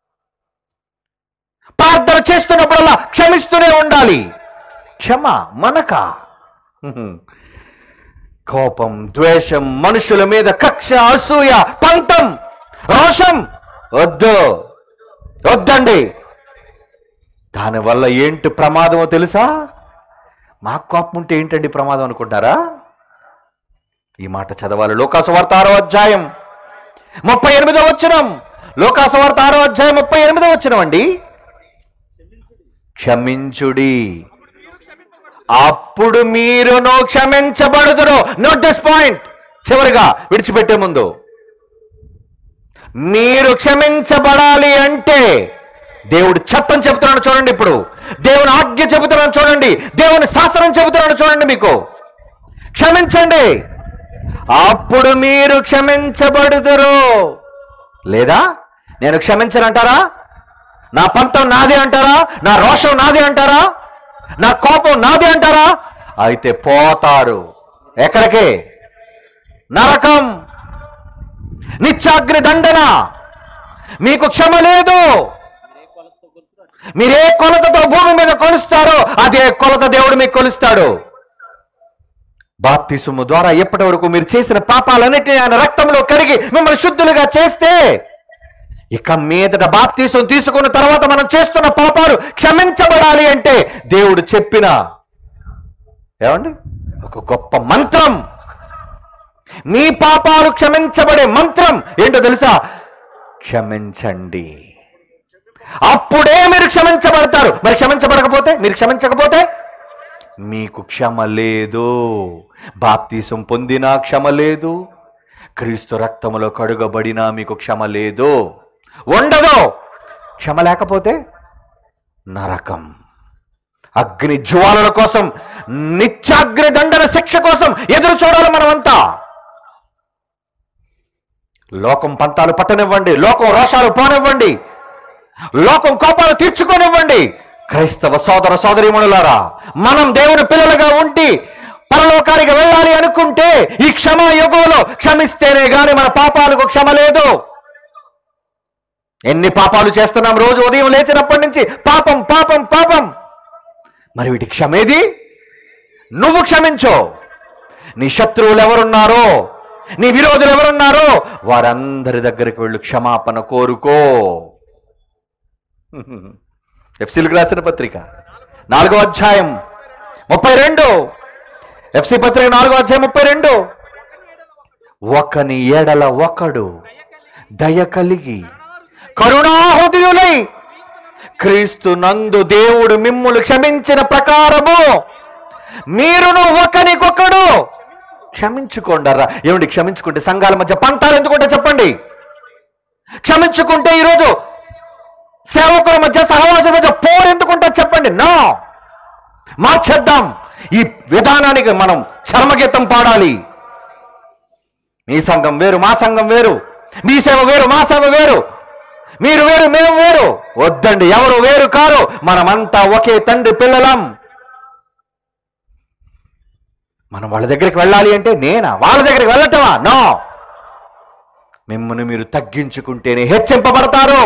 ప్రార్థన చేస్తున్నప్పుడల్లా క్షమిస్తూనే ఉండాలి క్షమ మనక హ్మ్. కోపం ద్వేషం మనుషుల మీద కక్ష అసూయ పంతం రోషం వద్దు వద్దండి దానివల్ల ఏంటి ప్రమాదమో తెలుసా మాకు కోపం ఉంటే ఏంటండి ప్రమాదం అనుకుంటారా ఈ మాట చదవాలి లోకాసువార్త ఆరో అధ్యాయం ముప్పై ఎనిమిదో వచ్చినం లోకాసువార్త ఆరో అధ్యాయం ముప్పై ఎనిమిదో వచ్చినం అండి క్షమించుడి అప్పుడు మీరును క్షమించబడుదురు నోట్ దిస్ పాయింట్ చివరిగా విడిచిపెట్టే ముందు మీరు క్షమించబడాలి అంటే దేవుడు చట్టం చెబుతున్నాడు చూడండి ఇప్పుడు దేవుని ఆజ్ఞ చెబుతున్నాడు చూడండి దేవుని శాసనం చెబుతున్నాడు చూడండి మీకు క్షమించండి అప్పుడు మీరు క్షమించబడుదురు లేదా నేను క్షమించనంటారా నా పంతం నాదే అంటారా నా రోషం నాదే అంటారా నా కోపం నాదే అంటారా అయితే పోతారు ఎక్కడికి నరకం నిత్యాగ్ని దండన మీకు క్షమ లేదు మీరే కొలతతో భూమి మీద కొలుస్తారో అదే కొలత దేవుడు మీకు కొలుస్తాడు బాప్తిసుము ద్వారా ఎప్పటి వరకు మీరు చేసిన పాపాలన్నిటినీ ఆయన రక్తంలో కడిగి మిమ్మల్ని శుద్ధులుగా చేస్తే ఇక మీదట బాప్తీసం తీసుకున్న తర్వాత మనం చేస్తున్న పాపాలు క్షమించబడాలి అంటే దేవుడు చెప్పిన ఏమండి ఒక గొప్ప మంత్రం మీ పాపాలు క్షమించబడే మంత్రం ఏంటో తెలుసా క్షమించండి అప్పుడే మీరు క్షమించబడతారు మరి క్షమించబడకపోతే మీరు క్షమించకపోతే మీకు క్షమ లేదు బాప్తీసం పొందినా క్షమ లేదు క్రీస్తు రక్తములో కడుగబడినా మీకు క్షమ లేదు ఉండదు క్షమ లేకపోతే నరకం అగ్ని జ్వాలల కోసం నిత్యాగ్ని దండన శిక్ష కోసం ఎదురు చూడాలి మనమంతా లోకం పంతాలు పట్టనివ్వండి లోకం రోషాలు పోనివ్వండి లోకం కోపాలు తీర్చుకోనివ్వండి క్రైస్తవ సోదర సోదరీమణులారా మనం దేవుని పిల్లలుగా ఉండి పరలోకానికి వెళ్ళాలి అనుకుంటే ఈ క్షమా యుగంలో క్షమిస్తేనే గాని మన పాపాలకు క్షమ లేదు ఎన్ని పాపాలు చేస్తున్నాం రోజు ఉదయం లేచినప్పటి నుంచి పాపం పాపం పాపం మరి వీటి క్షమేది నువ్వు క్షమించో నీ శత్రువులు ఎవరున్నారో నీ విరోధులు ఎవరున్నారో వారందరి దగ్గరికి వెళ్ళు క్షమాపణ కోరుకో ఎఫ్సీలకు రాసిన పత్రిక నాలుగో అధ్యాయం ముప్పై రెండు ఎఫ్సి పత్రిక నాలుగో అధ్యాయం ముప్పై రెండు ఒకని ఎడల ఒకడు దయ కలిగి కరుణాహృదయులై క్రీస్తు నందు దేవుడు మిమ్ములు క్షమించిన ప్రకారము మీరును ఒకరికొకడు క్షమించుకోండరా ఏమండి క్షమించుకుంటే సంఘాల మధ్య పంతాలు ఎందుకుంటే చెప్పండి క్షమించుకుంటే ఈరోజు సేవకుల మధ్య సహవాసుల మధ్య పోరు ఎందుకుంటే చెప్పండి నో మార్చేద్దాం ఈ విధానానికి మనం చర్మగీతం పాడాలి మీ సంఘం వేరు మా సంఘం వేరు మీ సేవ వేరు మా సేవ వేరు మీరు వేరు మేము వేరు వద్దండి ఎవరు వేరు కారు మనమంతా ఒకే తండ్రి పిల్లలం మనం వాళ్ళ దగ్గరికి వెళ్ళాలి అంటే నేనా వాళ్ళ దగ్గరికి వెళ్ళటమా నో మిమ్మల్ని మీరు తగ్గించుకుంటేనే హెచ్చింపబడతారు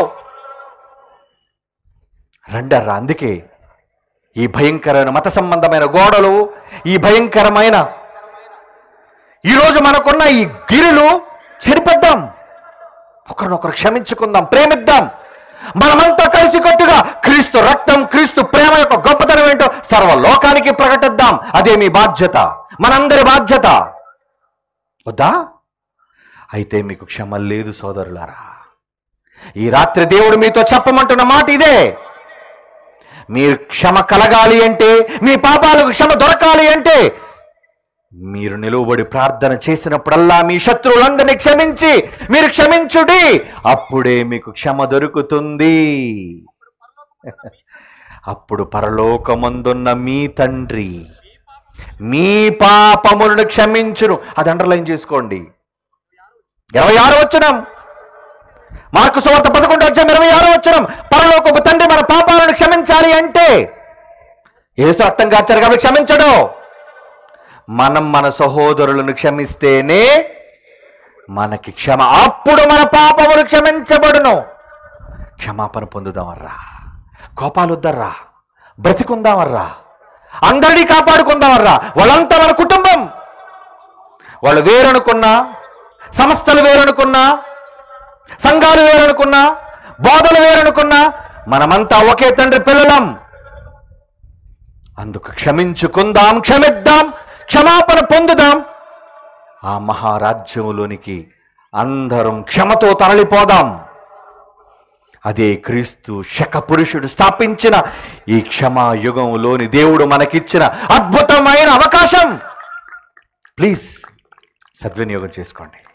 రండర్రా అందుకే ఈ భయంకరమైన మత సంబంధమైన గోడలు ఈ భయంకరమైన ఈరోజు మనకున్న ఈ గిరులు చెరిపెద్దాం ఒకరినొకరు క్షమించుకుందాం ప్రేమిద్దాం మనమంతా కలిసికట్టుగా క్రీస్తు రక్తం క్రీస్తు ప్రేమ యొక్క గొప్పతనం ఏంటో సర్వలోకానికి ప్రకటిద్దాం అదే మీ బాధ్యత మనందరి బాధ్యత వద్దా అయితే మీకు క్షమ లేదు సోదరులారా ఈ రాత్రి దేవుడు మీతో చెప్పమంటున్న మాట ఇదే మీరు క్షమ కలగాలి అంటే మీ పాపాలకు క్షమ దొరకాలి అంటే మీరు నిలువబడి ప్రార్థన చేసినప్పుడల్లా మీ శత్రువులందరినీ క్షమించి మీరు క్షమించుడి అప్పుడే మీకు క్షమ దొరుకుతుంది అప్పుడు పరలోకమందున్న మీ తండ్రి మీ పాపములను క్షమించును అది అండర్లైన్ చేసుకోండి ఇరవై ఆరు వచ్చినాం మార్కు సువార్త పదకొండు వచ్చాం ఇరవై ఆరు వచ్చినాం పరలోకపు తండ్రి మన పాపాలను క్షమించాలి అంటే ఏసు అర్థం కాచారు కాబట్టి క్షమించడు మనం మన సహోదరులను క్షమిస్తేనే మనకి క్షమ అప్పుడు మన పాపములు క్షమించబడును క్షమాపణ పొందుదామర్రా కోపాలు వద్దర్రా బ్రతికుందామర్రా అందరినీ కాపాడుకుందామర్రా వాళ్ళంతా మన కుటుంబం వాళ్ళు వేరనుకున్నా సంస్థలు వేరనుకున్నా సంఘాలు వేరనుకున్నా బోధలు వేరనుకున్నా మనమంతా ఒకే తండ్రి పిల్లలం అందుకు క్షమించుకుందాం క్షమిద్దాం క్షమాపణ పొందుదాం ఆ మహారాజ్యములోనికి అందరం క్షమతో తరలిపోదాం అదే క్రీస్తు శక పురుషుడు స్థాపించిన ఈ క్షమా యుగంలోని దేవుడు మనకిచ్చిన అద్భుతమైన అవకాశం ప్లీజ్ సద్వినియోగం చేసుకోండి